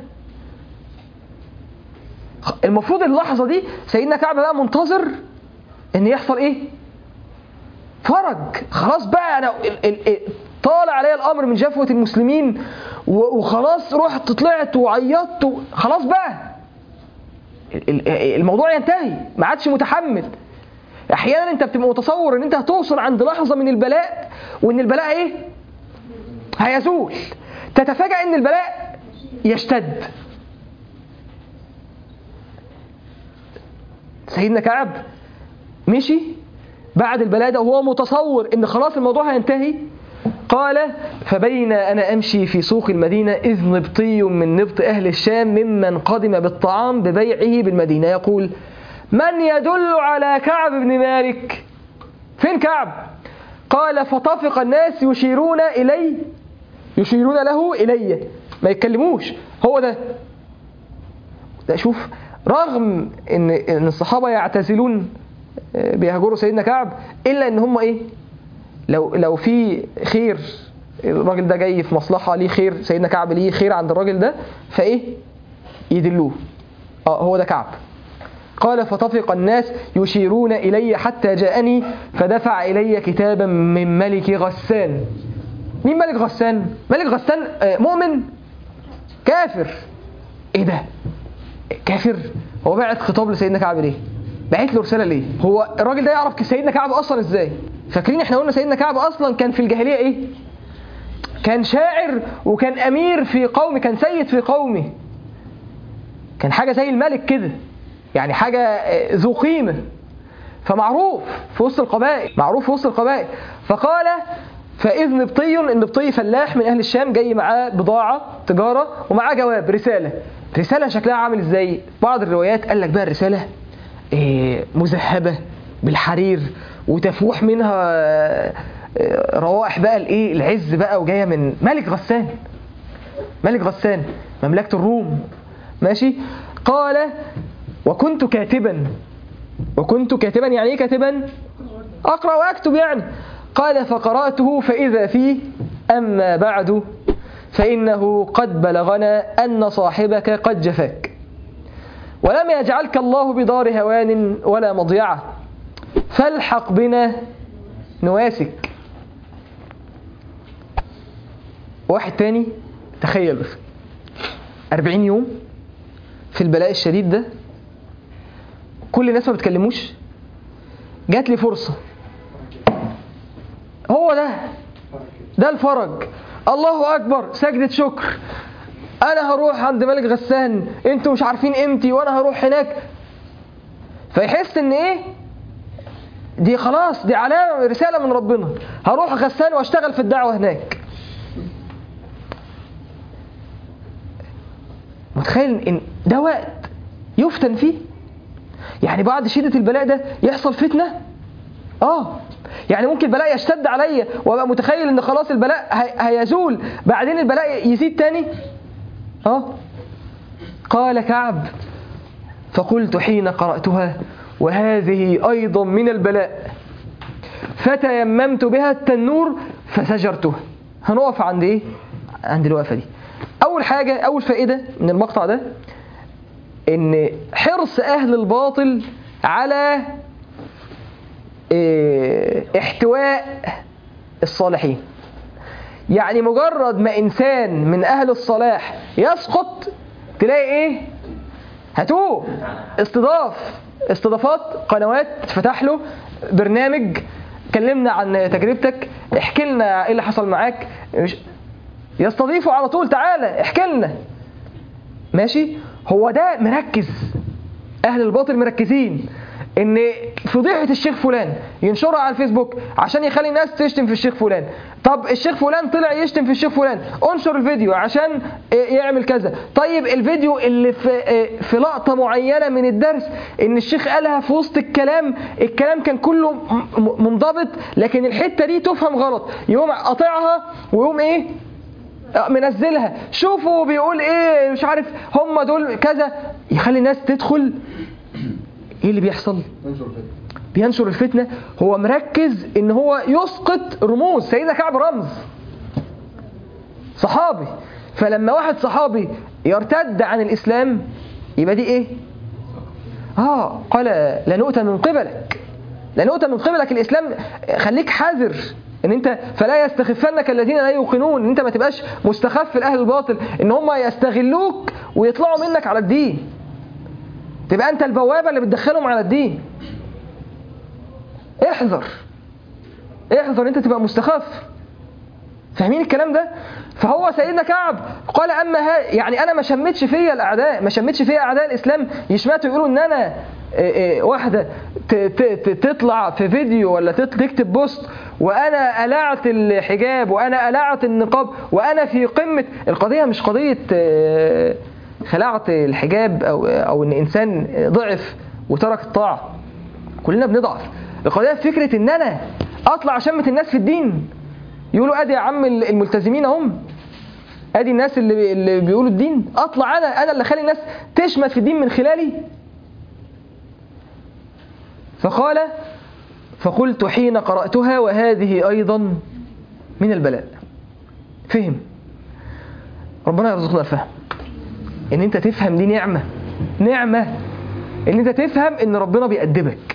المفروض اللحظه دي سيدنا كعب بقى منتظر ان يحصل ايه فرج خلاص بقى انا ال- ال- ال- طال عليا الامر من جفوه المسلمين و- وخلاص رحت طلعت وعيطت و- خلاص بقى ال- ال- الموضوع ينتهي ما عادش متحمل احيانا انت بتبقى متصور ان انت هتوصل عند لحظه من البلاء وان البلاء ايه هيزول تتفاجأ ان البلاء يشتد سيدنا كعب مشي بعد البلاء ده وهو متصور ان خلاص الموضوع هينتهي قال فبين انا امشي في سوق المدينه اذ نبطي من نبط اهل الشام ممن قدم بالطعام ببيعه بالمدينه يقول من يدل على كعب بن مالك فين كعب قال فطفق الناس يشيرون الي يشيرون له الي ما يتكلموش هو ده ده شوف رغم ان ان الصحابه يعتزلون آه، بيهجروا سيدنا كعب الا ان هم ايه لو لو في خير الراجل ده جاي في مصلحه ليه خير سيدنا كعب ليه خير عند الراجل ده فايه يدلوه اه هو ده كعب قال فطفق الناس يشيرون الي حتى جاءني فدفع الي كتابا من ملك غسان مين ملك غسان ملك غسان آه، مؤمن كافر ايه ده كافر هو بعت خطاب لسيدنا كعب ليه بعت له رساله ليه هو الراجل ده يعرف سيدنا كعب اصلا ازاي فاكرين احنا قلنا سيدنا كعب اصلا كان في الجاهليه ايه كان شاعر وكان امير في قومه كان سيد في قومه كان حاجه زي الملك كده يعني حاجه آه، ذو قيمه فمعروف في وسط القبائل معروف في وسط القبائل فقال فإذ نبطي النبطي فلاح من أهل الشام جاي معاه بضاعة تجارة ومعاه جواب رسالة رسالة شكلها عامل ازاي بعض الروايات قال لك بقى الرسالة إيه، مذهبة بالحرير وتفوح منها آه، آه، روائح بقى الايه العز بقى وجايه من ملك غسان ملك غسان مملكة الروم ماشي قال وكنت كاتبا وكنت كاتبا يعني ايه كاتبا اقرا واكتب يعني قال فقراته فاذا فيه اما بعد فانه قد بلغنا ان صاحبك قد جفاك ولم يجعلك الله بدار هوان ولا مضيعه فالحق بنا نواسك واحد تاني تخيل بس أربعين يوم في البلاء الشديد ده كل الناس ما بتكلموش جات لي فرصة هو ده ده الفرج الله أكبر سجدة شكر أنا هروح عند ملك غسان أنتوا مش عارفين قيمتي وأنا هروح هناك فيحس إن إيه دي خلاص دي علامة رسالة من ربنا هروح غسان واشتغل في الدعوة هناك متخيل ان ده وقت يفتن فيه يعني بعد شدة البلاء ده يحصل فتنة اه يعني ممكن البلاء يشتد عليا وابقى متخيل ان خلاص البلاء هي- هيزول بعدين البلاء يزيد تاني اه قال كعب فقلت حين قرأتها وهذه أيضا من البلاء فتيممت بها التنور فسجرتها هنقف عند ايه عند الوقفة دي أول حاجة أول فائدة من المقطع ده إن حرص أهل الباطل على إيه، احتواء الصالحين يعني مجرد ما إنسان من أهل الصلاح يسقط تلاقي إيه هاتوه استضاف استضافات قنوات تفتح له برنامج كلمنا عن تجربتك احكي لنا ايه اللي حصل معاك مش يستضيفوا على طول تعالى احكي لنا ماشي هو ده مركز اهل الباطل مركزين ان فضيحه الشيخ فلان ينشرها على الفيسبوك عشان يخلي الناس تشتم في الشيخ فلان طب الشيخ فلان طلع يشتم في الشيخ فلان انشر الفيديو عشان يعمل كذا طيب الفيديو اللي في في لقطه معينه من الدرس ان الشيخ قالها في وسط الكلام الكلام كان كله م- م- منضبط لكن الحته دي تفهم غلط يقوم قاطعها ويقوم ايه منزلها شوفوا بيقول ايه مش عارف هم دول كذا يخلي الناس تدخل ايه اللي بيحصل بينشر الفتنة هو مركز ان هو يسقط رموز سيدنا كعب رمز صحابي فلما واحد صحابي يرتد عن الاسلام يبقى دي ايه اه قال لا نؤتى من قبلك لا نؤتى من قبلك الاسلام خليك حذر ان انت فلا يستخفنك الذين لا يوقنون ان انت ما تبقاش مستخف لاهل الباطل ان هم يستغلوك ويطلعوا منك على الدين تبقى انت البوابه اللي بتدخلهم على الدين احذر احذر انت تبقى مستخف فاهمين الكلام ده فهو سيدنا كعب قال اما ها يعني انا ما شمتش فيا الاعداء ما شمتش فيا اعداء الاسلام يشمتوا يقولوا ان انا إيه إيه واحده ت- ت- ت- تطلع في فيديو ولا تت- تكتب بوست وانا قلعت الحجاب وانا قلعت النقاب وانا في قمه القضيه مش قضيه آه، خلعت الحجاب او او ان انسان ضعف وترك الطاعه كلنا بنضعف القضيه في فكره ان انا اطلع اشمت الناس في الدين يقولوا ادي يا عم الملتزمين هم ادي الناس اللي اللي بيقولوا الدين اطلع انا انا اللي اخلي الناس تشمت في الدين من خلالي فقال فقلت حين قرأتها وهذه أيضا من البلاء فهم ربنا يرزقنا الفهم ان انت تفهم دي نعمة نعمة ان انت تفهم ان ربنا بيأدبك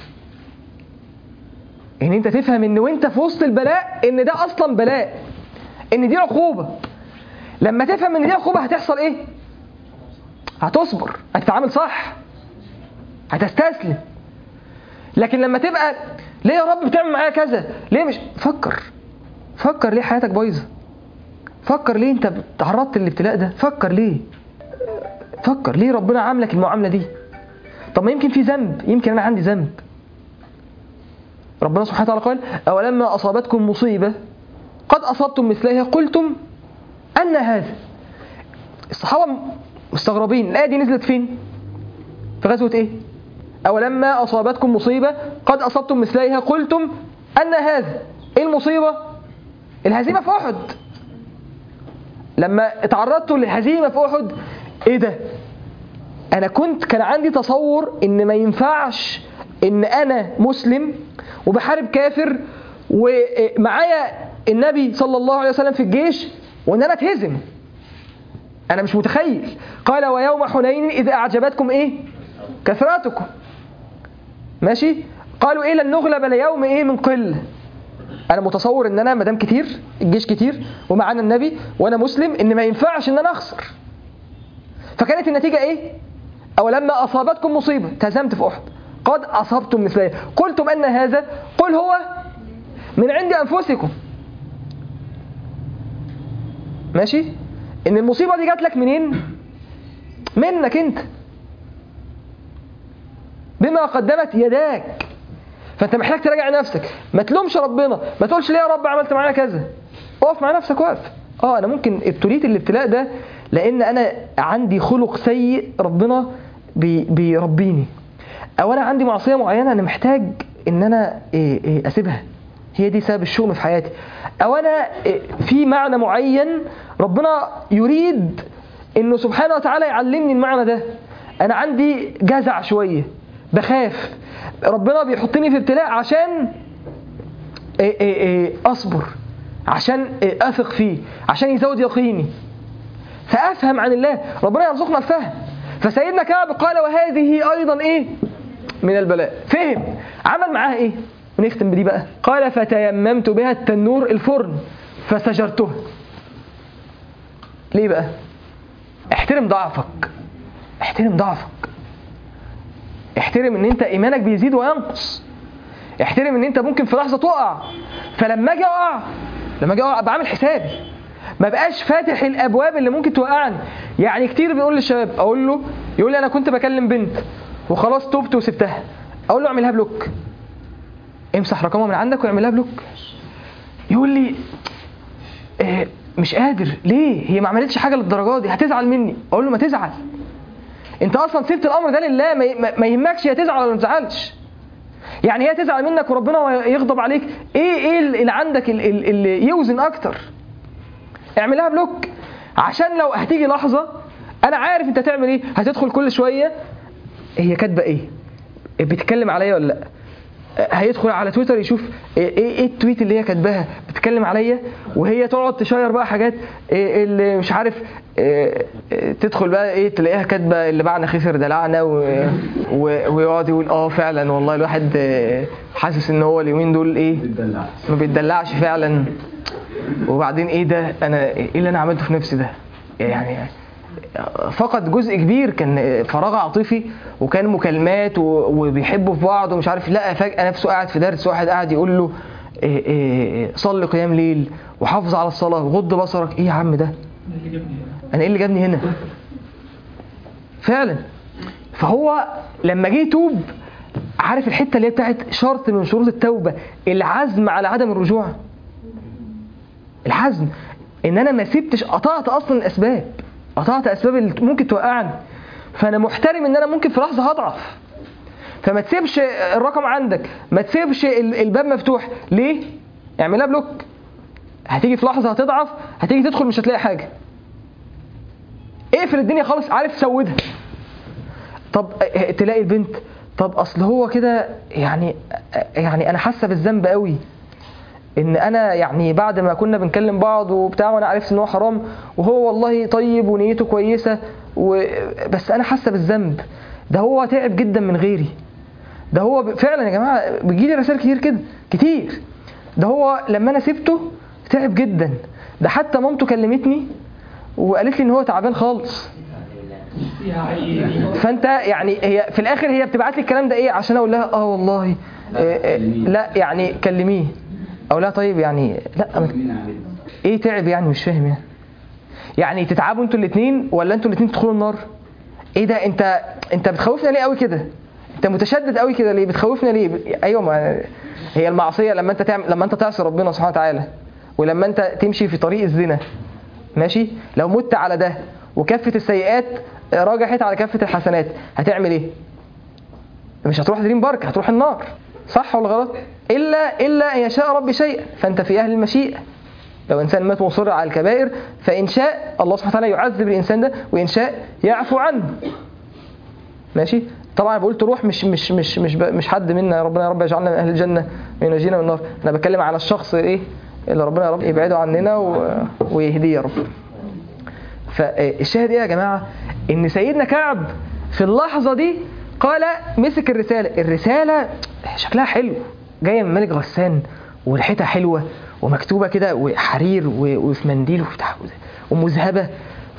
ان انت تفهم ان وانت في وسط البلاء ان ده اصلا بلاء ان دي عقوبة لما تفهم ان دي عقوبة هتحصل ايه هتصبر هتتعامل صح هتستسلم لكن لما تبقى ليه يا رب بتعمل معايا كذا ليه مش فكر فكر ليه حياتك بايظه فكر ليه انت تعرضت للابتلاء ده فكر ليه فكر ليه ربنا عاملك المعامله دي طب ما يمكن في ذنب يمكن انا عندي ذنب ربنا سبحانه وتعالى قال اولما اصابتكم مصيبه قد اصبتم مثلها قلتم ان هذا الصحابه مستغربين الايه دي نزلت فين في غزوه ايه أولما أصابتكم مصيبة قد أصبتم مثليها قلتم أن هذا إيه المصيبة؟ الهزيمة في أحد لما اتعرضت للهزيمة في أحد إيه ده؟ أنا كنت كان عندي تصور إن ما ينفعش إن أنا مسلم وبحارب كافر ومعايا النبي صلى الله عليه وسلم في الجيش وإن أنا اتهزم أنا مش متخيل قال ويوم حنين إذ أعجبتكم إيه؟ كثرتكم ماشي قالوا ايه لن نغلب اليوم ايه من قله انا متصور ان انا مدام كتير الجيش كتير ومعانا النبي وانا مسلم ان ما ينفعش ان انا اخسر فكانت النتيجه ايه او لما اصابتكم مصيبه تهزمت في احد قد اصبتم مثله قلتم ان هذا قل هو من عند انفسكم ماشي ان المصيبه دي جات لك منين منك انت بما قدمت يداك فانت محتاج تراجع نفسك ما تلومش ربنا ما تقولش ليه يا رب عملت معايا كذا اقف مع نفسك واقف اه انا ممكن ابتليت الابتلاء ده لان انا عندي خلق سيء ربنا بي بيربيني او انا عندي معصيه معينه انا محتاج ان انا إيه إيه اسيبها هي دي سبب الشؤم في حياتي او انا إيه في معنى معين ربنا يريد انه سبحانه وتعالى يعلمني المعنى ده انا عندي جزع شويه بخاف ربنا بيحطني في ابتلاء عشان إيه إيه إيه اصبر عشان إيه اثق فيه عشان يزود يقيني فافهم عن الله ربنا يرزقنا الفهم فسيدنا كعب قال وهذه ايضا ايه من البلاء فهم عمل معاها ايه ونختم بدي بقى قال فتيممت بها التنور الفرن فسجرتها ليه بقى احترم ضعفك احترم ضعفك احترم ان انت ايمانك بيزيد وينقص احترم ان انت ممكن في لحظه تقع فلما اجي اقع لما اجي اقع بعمل حسابي ما بقاش فاتح الابواب اللي ممكن توقعني يعني كتير بيقول للشباب اقول له يقول لي انا كنت بكلم بنت وخلاص تبت وسبتها اقول له اعملها بلوك امسح رقمها من عندك واعملها بلوك يقول لي إيه مش قادر ليه هي ما عملتش حاجه للدرجه دي هتزعل مني اقول له ما تزعل انت اصلا سبت الامر ده لله ما- ما- ما يهمكش هي تزعل ولا ما تزعلش يعني هي تزعل منك وربنا يغضب عليك ايه ايه اللي عندك ال- ال- اللي يوزن اكتر اعملها بلوك عشان لو هتيجي لحظه انا عارف انت تعمل ايه هتدخل كل شويه هي كاتبه ايه بتتكلم عليا ولا لا هيدخل على تويتر يشوف ايه ايه التويت اللي هي كاتباها بتتكلم عليا وهي تقعد تشير بقى حاجات إيه اللي مش عارف إيه إيه تدخل بقى ايه تلاقيها كاتبه اللي بعنا خسر دلعنا و- و- ويقعد يقول اه فعلا والله الواحد آه، حاسس ان هو اليومين دول ايه ما بيتدلعش فعلا وبعدين ايه ده انا ايه اللي انا عملته في نفسي ده يعني فقد جزء كبير كان فراغ عاطفي وكان مكالمات و- وبيحبوا في بعض ومش عارف لقى فجأة نفسه قاعد في درس واحد قاعد يقول له إيه إيه صلي قيام ليل وحافظ على الصلاة وغض بصرك ايه يا عم ده انا ايه اللي جابني هنا فعلا فهو لما جه يتوب عارف الحته اللي هي بتاعت شرط من شروط التوبه العزم على عدم الرجوع الحزم ان انا ما سبتش قطعت اصلا الاسباب قطعت اسباب اللي ممكن توقعني فانا محترم ان انا ممكن في لحظه هضعف فما تسيبش الرقم عندك ما تسيبش ال- الباب مفتوح ليه اعملها بلوك هتيجي في لحظه هتضعف هتيجي تدخل مش هتلاقي حاجه اقفل الدنيا خالص عارف سودها طب اه، تلاقي البنت طب اصل هو كده يعني يعني انا حاسه بالذنب قوي ان انا يعني بعد ما كنا بنكلم بعض وبتاع وانا عرفت ان هو حرام وهو والله طيب ونيته كويسه و... بس انا حاسه بالذنب ده هو تعب جدا من غيري ده هو ب- فعلا يا جماعه بيجيلي رسائل كتير كده كتير ده هو لما انا سبته تعب جدا ده حتى مامته كلمتني وقالت لي ان هو تعبان خالص فانت يعني هي في الاخر هي بتبعت لي الكلام ده ايه عشان اقول لها اه والله إيه إيه لا يعني كلميه اقول لها طيب يعني لا ما- ايه تعب يعني مش فاهم يعني يعني تتعبوا انتوا الاثنين ولا انتوا الاثنين تدخلوا النار ايه ده انت انت بتخوفنا ليه قوي كده انت متشدد قوي كده ليه بتخوفنا ليه ايوه ما هي المعصيه لما انت تعمل لما انت تعصي ربنا سبحانه وتعالى ولما انت تمشي في طريق الزنا ماشي لو مت على ده وكفه السيئات راجحت على كفه الحسنات هتعمل ايه مش هتروح دريم بارك هتروح النار صح ولا غلط الا الا ان يشاء ربي شيئا فانت في اهل المشيئه لو انسان مات مصر على الكبائر فان شاء الله سبحانه وتعالى يعذب الانسان ده وان شاء يعفو عنه ماشي طبعا بقول تروح مش مش مش مش ب- مش حد منا ربنا يا رب يجعلنا من اهل الجنه وينجينا من النار انا بتكلم على الشخص ايه اللي ربنا يا رب يبعده عننا و... ويهديه يا رب فالشاهد ايه يا جماعه ان سيدنا كعب في اللحظه دي قال مسك الرساله الرساله شكلها حلو جايه من ملك غسان وريحتها حلوه ومكتوبه كده وحرير و- وفي منديل وبتاع ومذهبه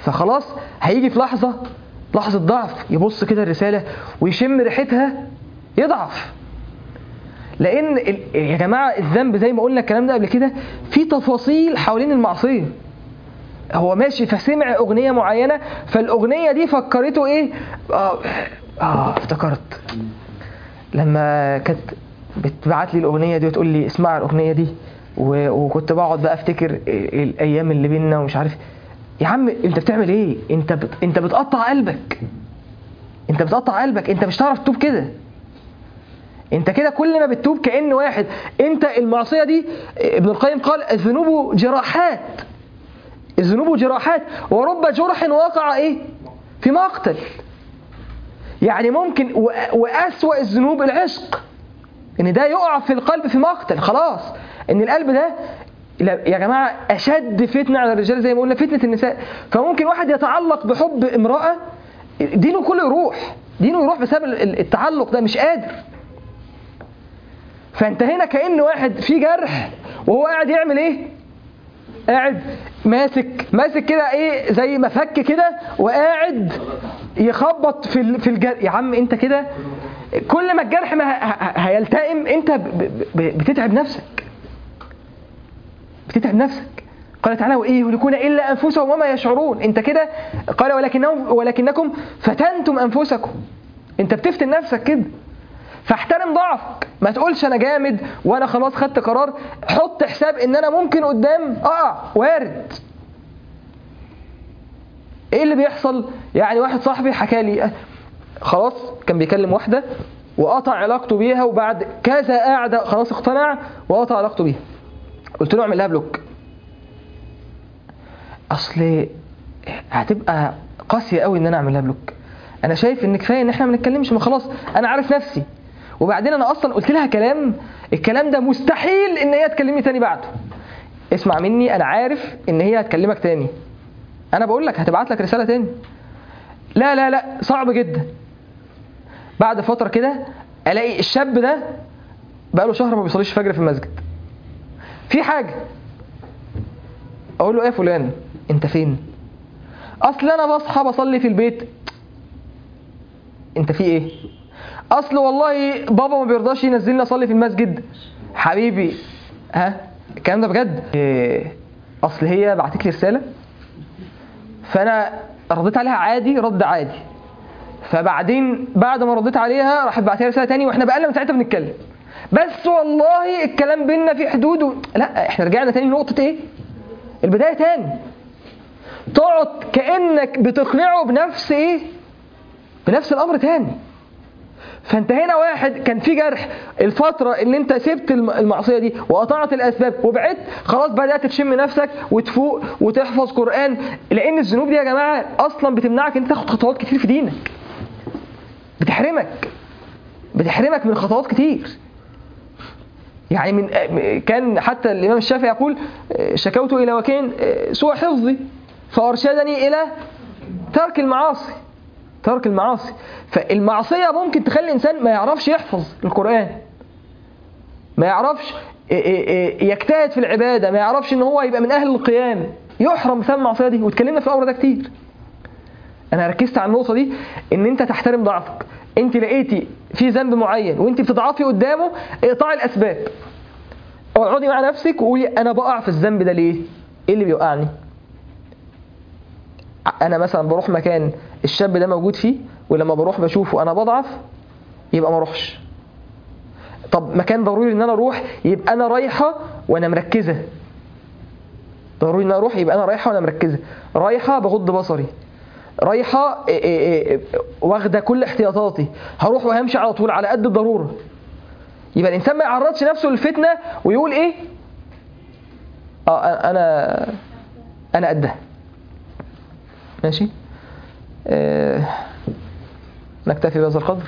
فخلاص هيجي في لحظه لحظه ضعف يبص كده الرساله ويشم ريحتها يضعف لان ال- يا جماعه الذنب زي ما قلنا الكلام ده قبل كده في تفاصيل حوالين المعصيه هو ماشي فسمع اغنيه معينه فالاغنيه دي فكرته ايه اه اه افتكرت لما كانت بتبعت لي الاغنيه دي وتقول لي اسمع الاغنيه دي و- وكنت بقعد بقى افتكر ال- الايام اللي بينا ومش عارف يا عم انت بتعمل ايه انت بت... انت بتقطع قلبك انت بتقطع قلبك انت مش هتعرف تتوب كده انت كده كل ما بتتوب كأن واحد انت المعصية دي ابن القيم قال الذنوب جراحات الذنوب جراحات ورب جرح وقع ايه في مقتل يعني ممكن و- وأسوأ الذنوب العشق ان ده يقع في القلب في مقتل خلاص ان القلب ده لا- يا جماعة أشد فتنة على الرجال زي ما قلنا فتنة النساء فممكن واحد يتعلق بحب امرأة دينه كله يروح دينه يروح بسبب ال- التعلق ده مش قادر فانت هنا كأن واحد في جرح وهو قاعد يعمل ايه قاعد ماسك ماسك كده ايه زي مفك كده وقاعد يخبط في ال- في الجرح يا عم انت كده كل ما الجرح ما ه- ه- هيلتئم انت ب- ب- ب- بتتعب نفسك بتتعب نفسك قال تعالى وإيه يهلكون إلا أنفسهم وما يشعرون أنت كده قال ولكنهم ولكنكم فتنتم أنفسكم أنت بتفتن نفسك كده فاحترم ضعفك ما تقولش أنا جامد وأنا خلاص خدت قرار حط حساب إن أنا ممكن قدام أقع وارد إيه اللي بيحصل يعني واحد صاحبي حكى لي أه، خلاص كان بيكلم واحدة وقطع علاقته بيها وبعد كذا قاعدة خلاص اقتنع وقطع علاقته بيها قلت له اعمل لها بلوك اصل هتبقى قاسيه قوي ان انا اعمل لها بلوك انا شايف ان كفايه ان احنا ما نتكلمش ما خلاص انا عارف نفسي وبعدين انا اصلا قلت لها كلام الكلام ده مستحيل ان هي تكلمني تاني بعده اسمع مني انا عارف ان هي هتكلمك تاني انا بقول لك هتبعت لك رساله تاني لا لا لا صعب جدا بعد فتره كده الاقي الشاب ده بقاله شهر ما بيصليش فجر في المسجد في حاجة أقول له إيه يا فلان أنت فين؟ أصل أنا بصحى بصلي في البيت أنت في إيه؟ أصل والله بابا ما بيرضاش ينزلني أصلي في المسجد حبيبي ها الكلام ده بجد إيه، أصل هي بعتت لي رسالة فأنا رديت عليها عادي رد عادي فبعدين بعد ما رديت عليها راحت بعتها لي رسالة تاني واحنا بقالنا من ساعتها بنتكلم بس والله الكلام بينا في حدود و... لا احنا رجعنا تاني لنقطة ايه البداية تاني تقعد كأنك بتقنعه بنفس ايه بنفس الامر تاني فانت هنا واحد كان في جرح الفترة اللي انت سبت الم- المعصية دي وقطعت الاسباب وبعدت خلاص بدأت تشم نفسك وتفوق وتحفظ قرآن لان الذنوب دي يا جماعة اصلا بتمنعك انت تاخد خطوات كتير في دينك بتحرمك بتحرمك من خطوات كتير يعني من كان حتى الإمام الشافعي يقول شكوت إلى وكين سوء حفظي فأرشدني إلى ترك المعاصي ترك المعاصي فالمعصية ممكن تخلي الإنسان ما يعرفش يحفظ القرآن ما يعرفش يجتهد في العبادة ما يعرفش إن هو يبقى من أهل القيام يحرم بسبب المعصية دي واتكلمنا في الأمر ده كتير أنا ركزت على النقطة دي إن أنت تحترم ضعفك أنت لقيتي في ذنب معين وأنت بتضعفي قدامه اقطعي الأسباب اقعدي مع نفسك وقولي أنا بقع في الذنب ده ليه؟ إيه اللي بيوقعني؟ انا مثلا بروح مكان الشاب ده موجود فيه ولما بروح بشوفه انا بضعف يبقى ما اروحش طب مكان ضروري ان انا اروح يبقى انا رايحه وانا مركزه ضروري ان انا اروح يبقى انا رايحه وانا مركزه رايحه بغض بصري رايحه إيه إيه إيه واخده كل احتياطاتي هروح وهمشي على طول على قد الضروره يبقى الانسان ما يعرضش نفسه للفتنه ويقول ايه اه انا انا قدها ماشي آه نكتفي بهذا القدر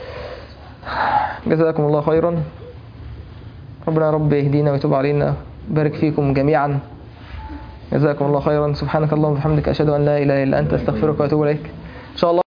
جزاكم الله خيرا ربنا يا رب يهدينا ويتوب علينا بارك فيكم جميعا جزاكم الله خيرا سبحانك اللهم وبحمدك اشهد ان لا اله الا انت استغفرك واتوب اليك ان شاء الله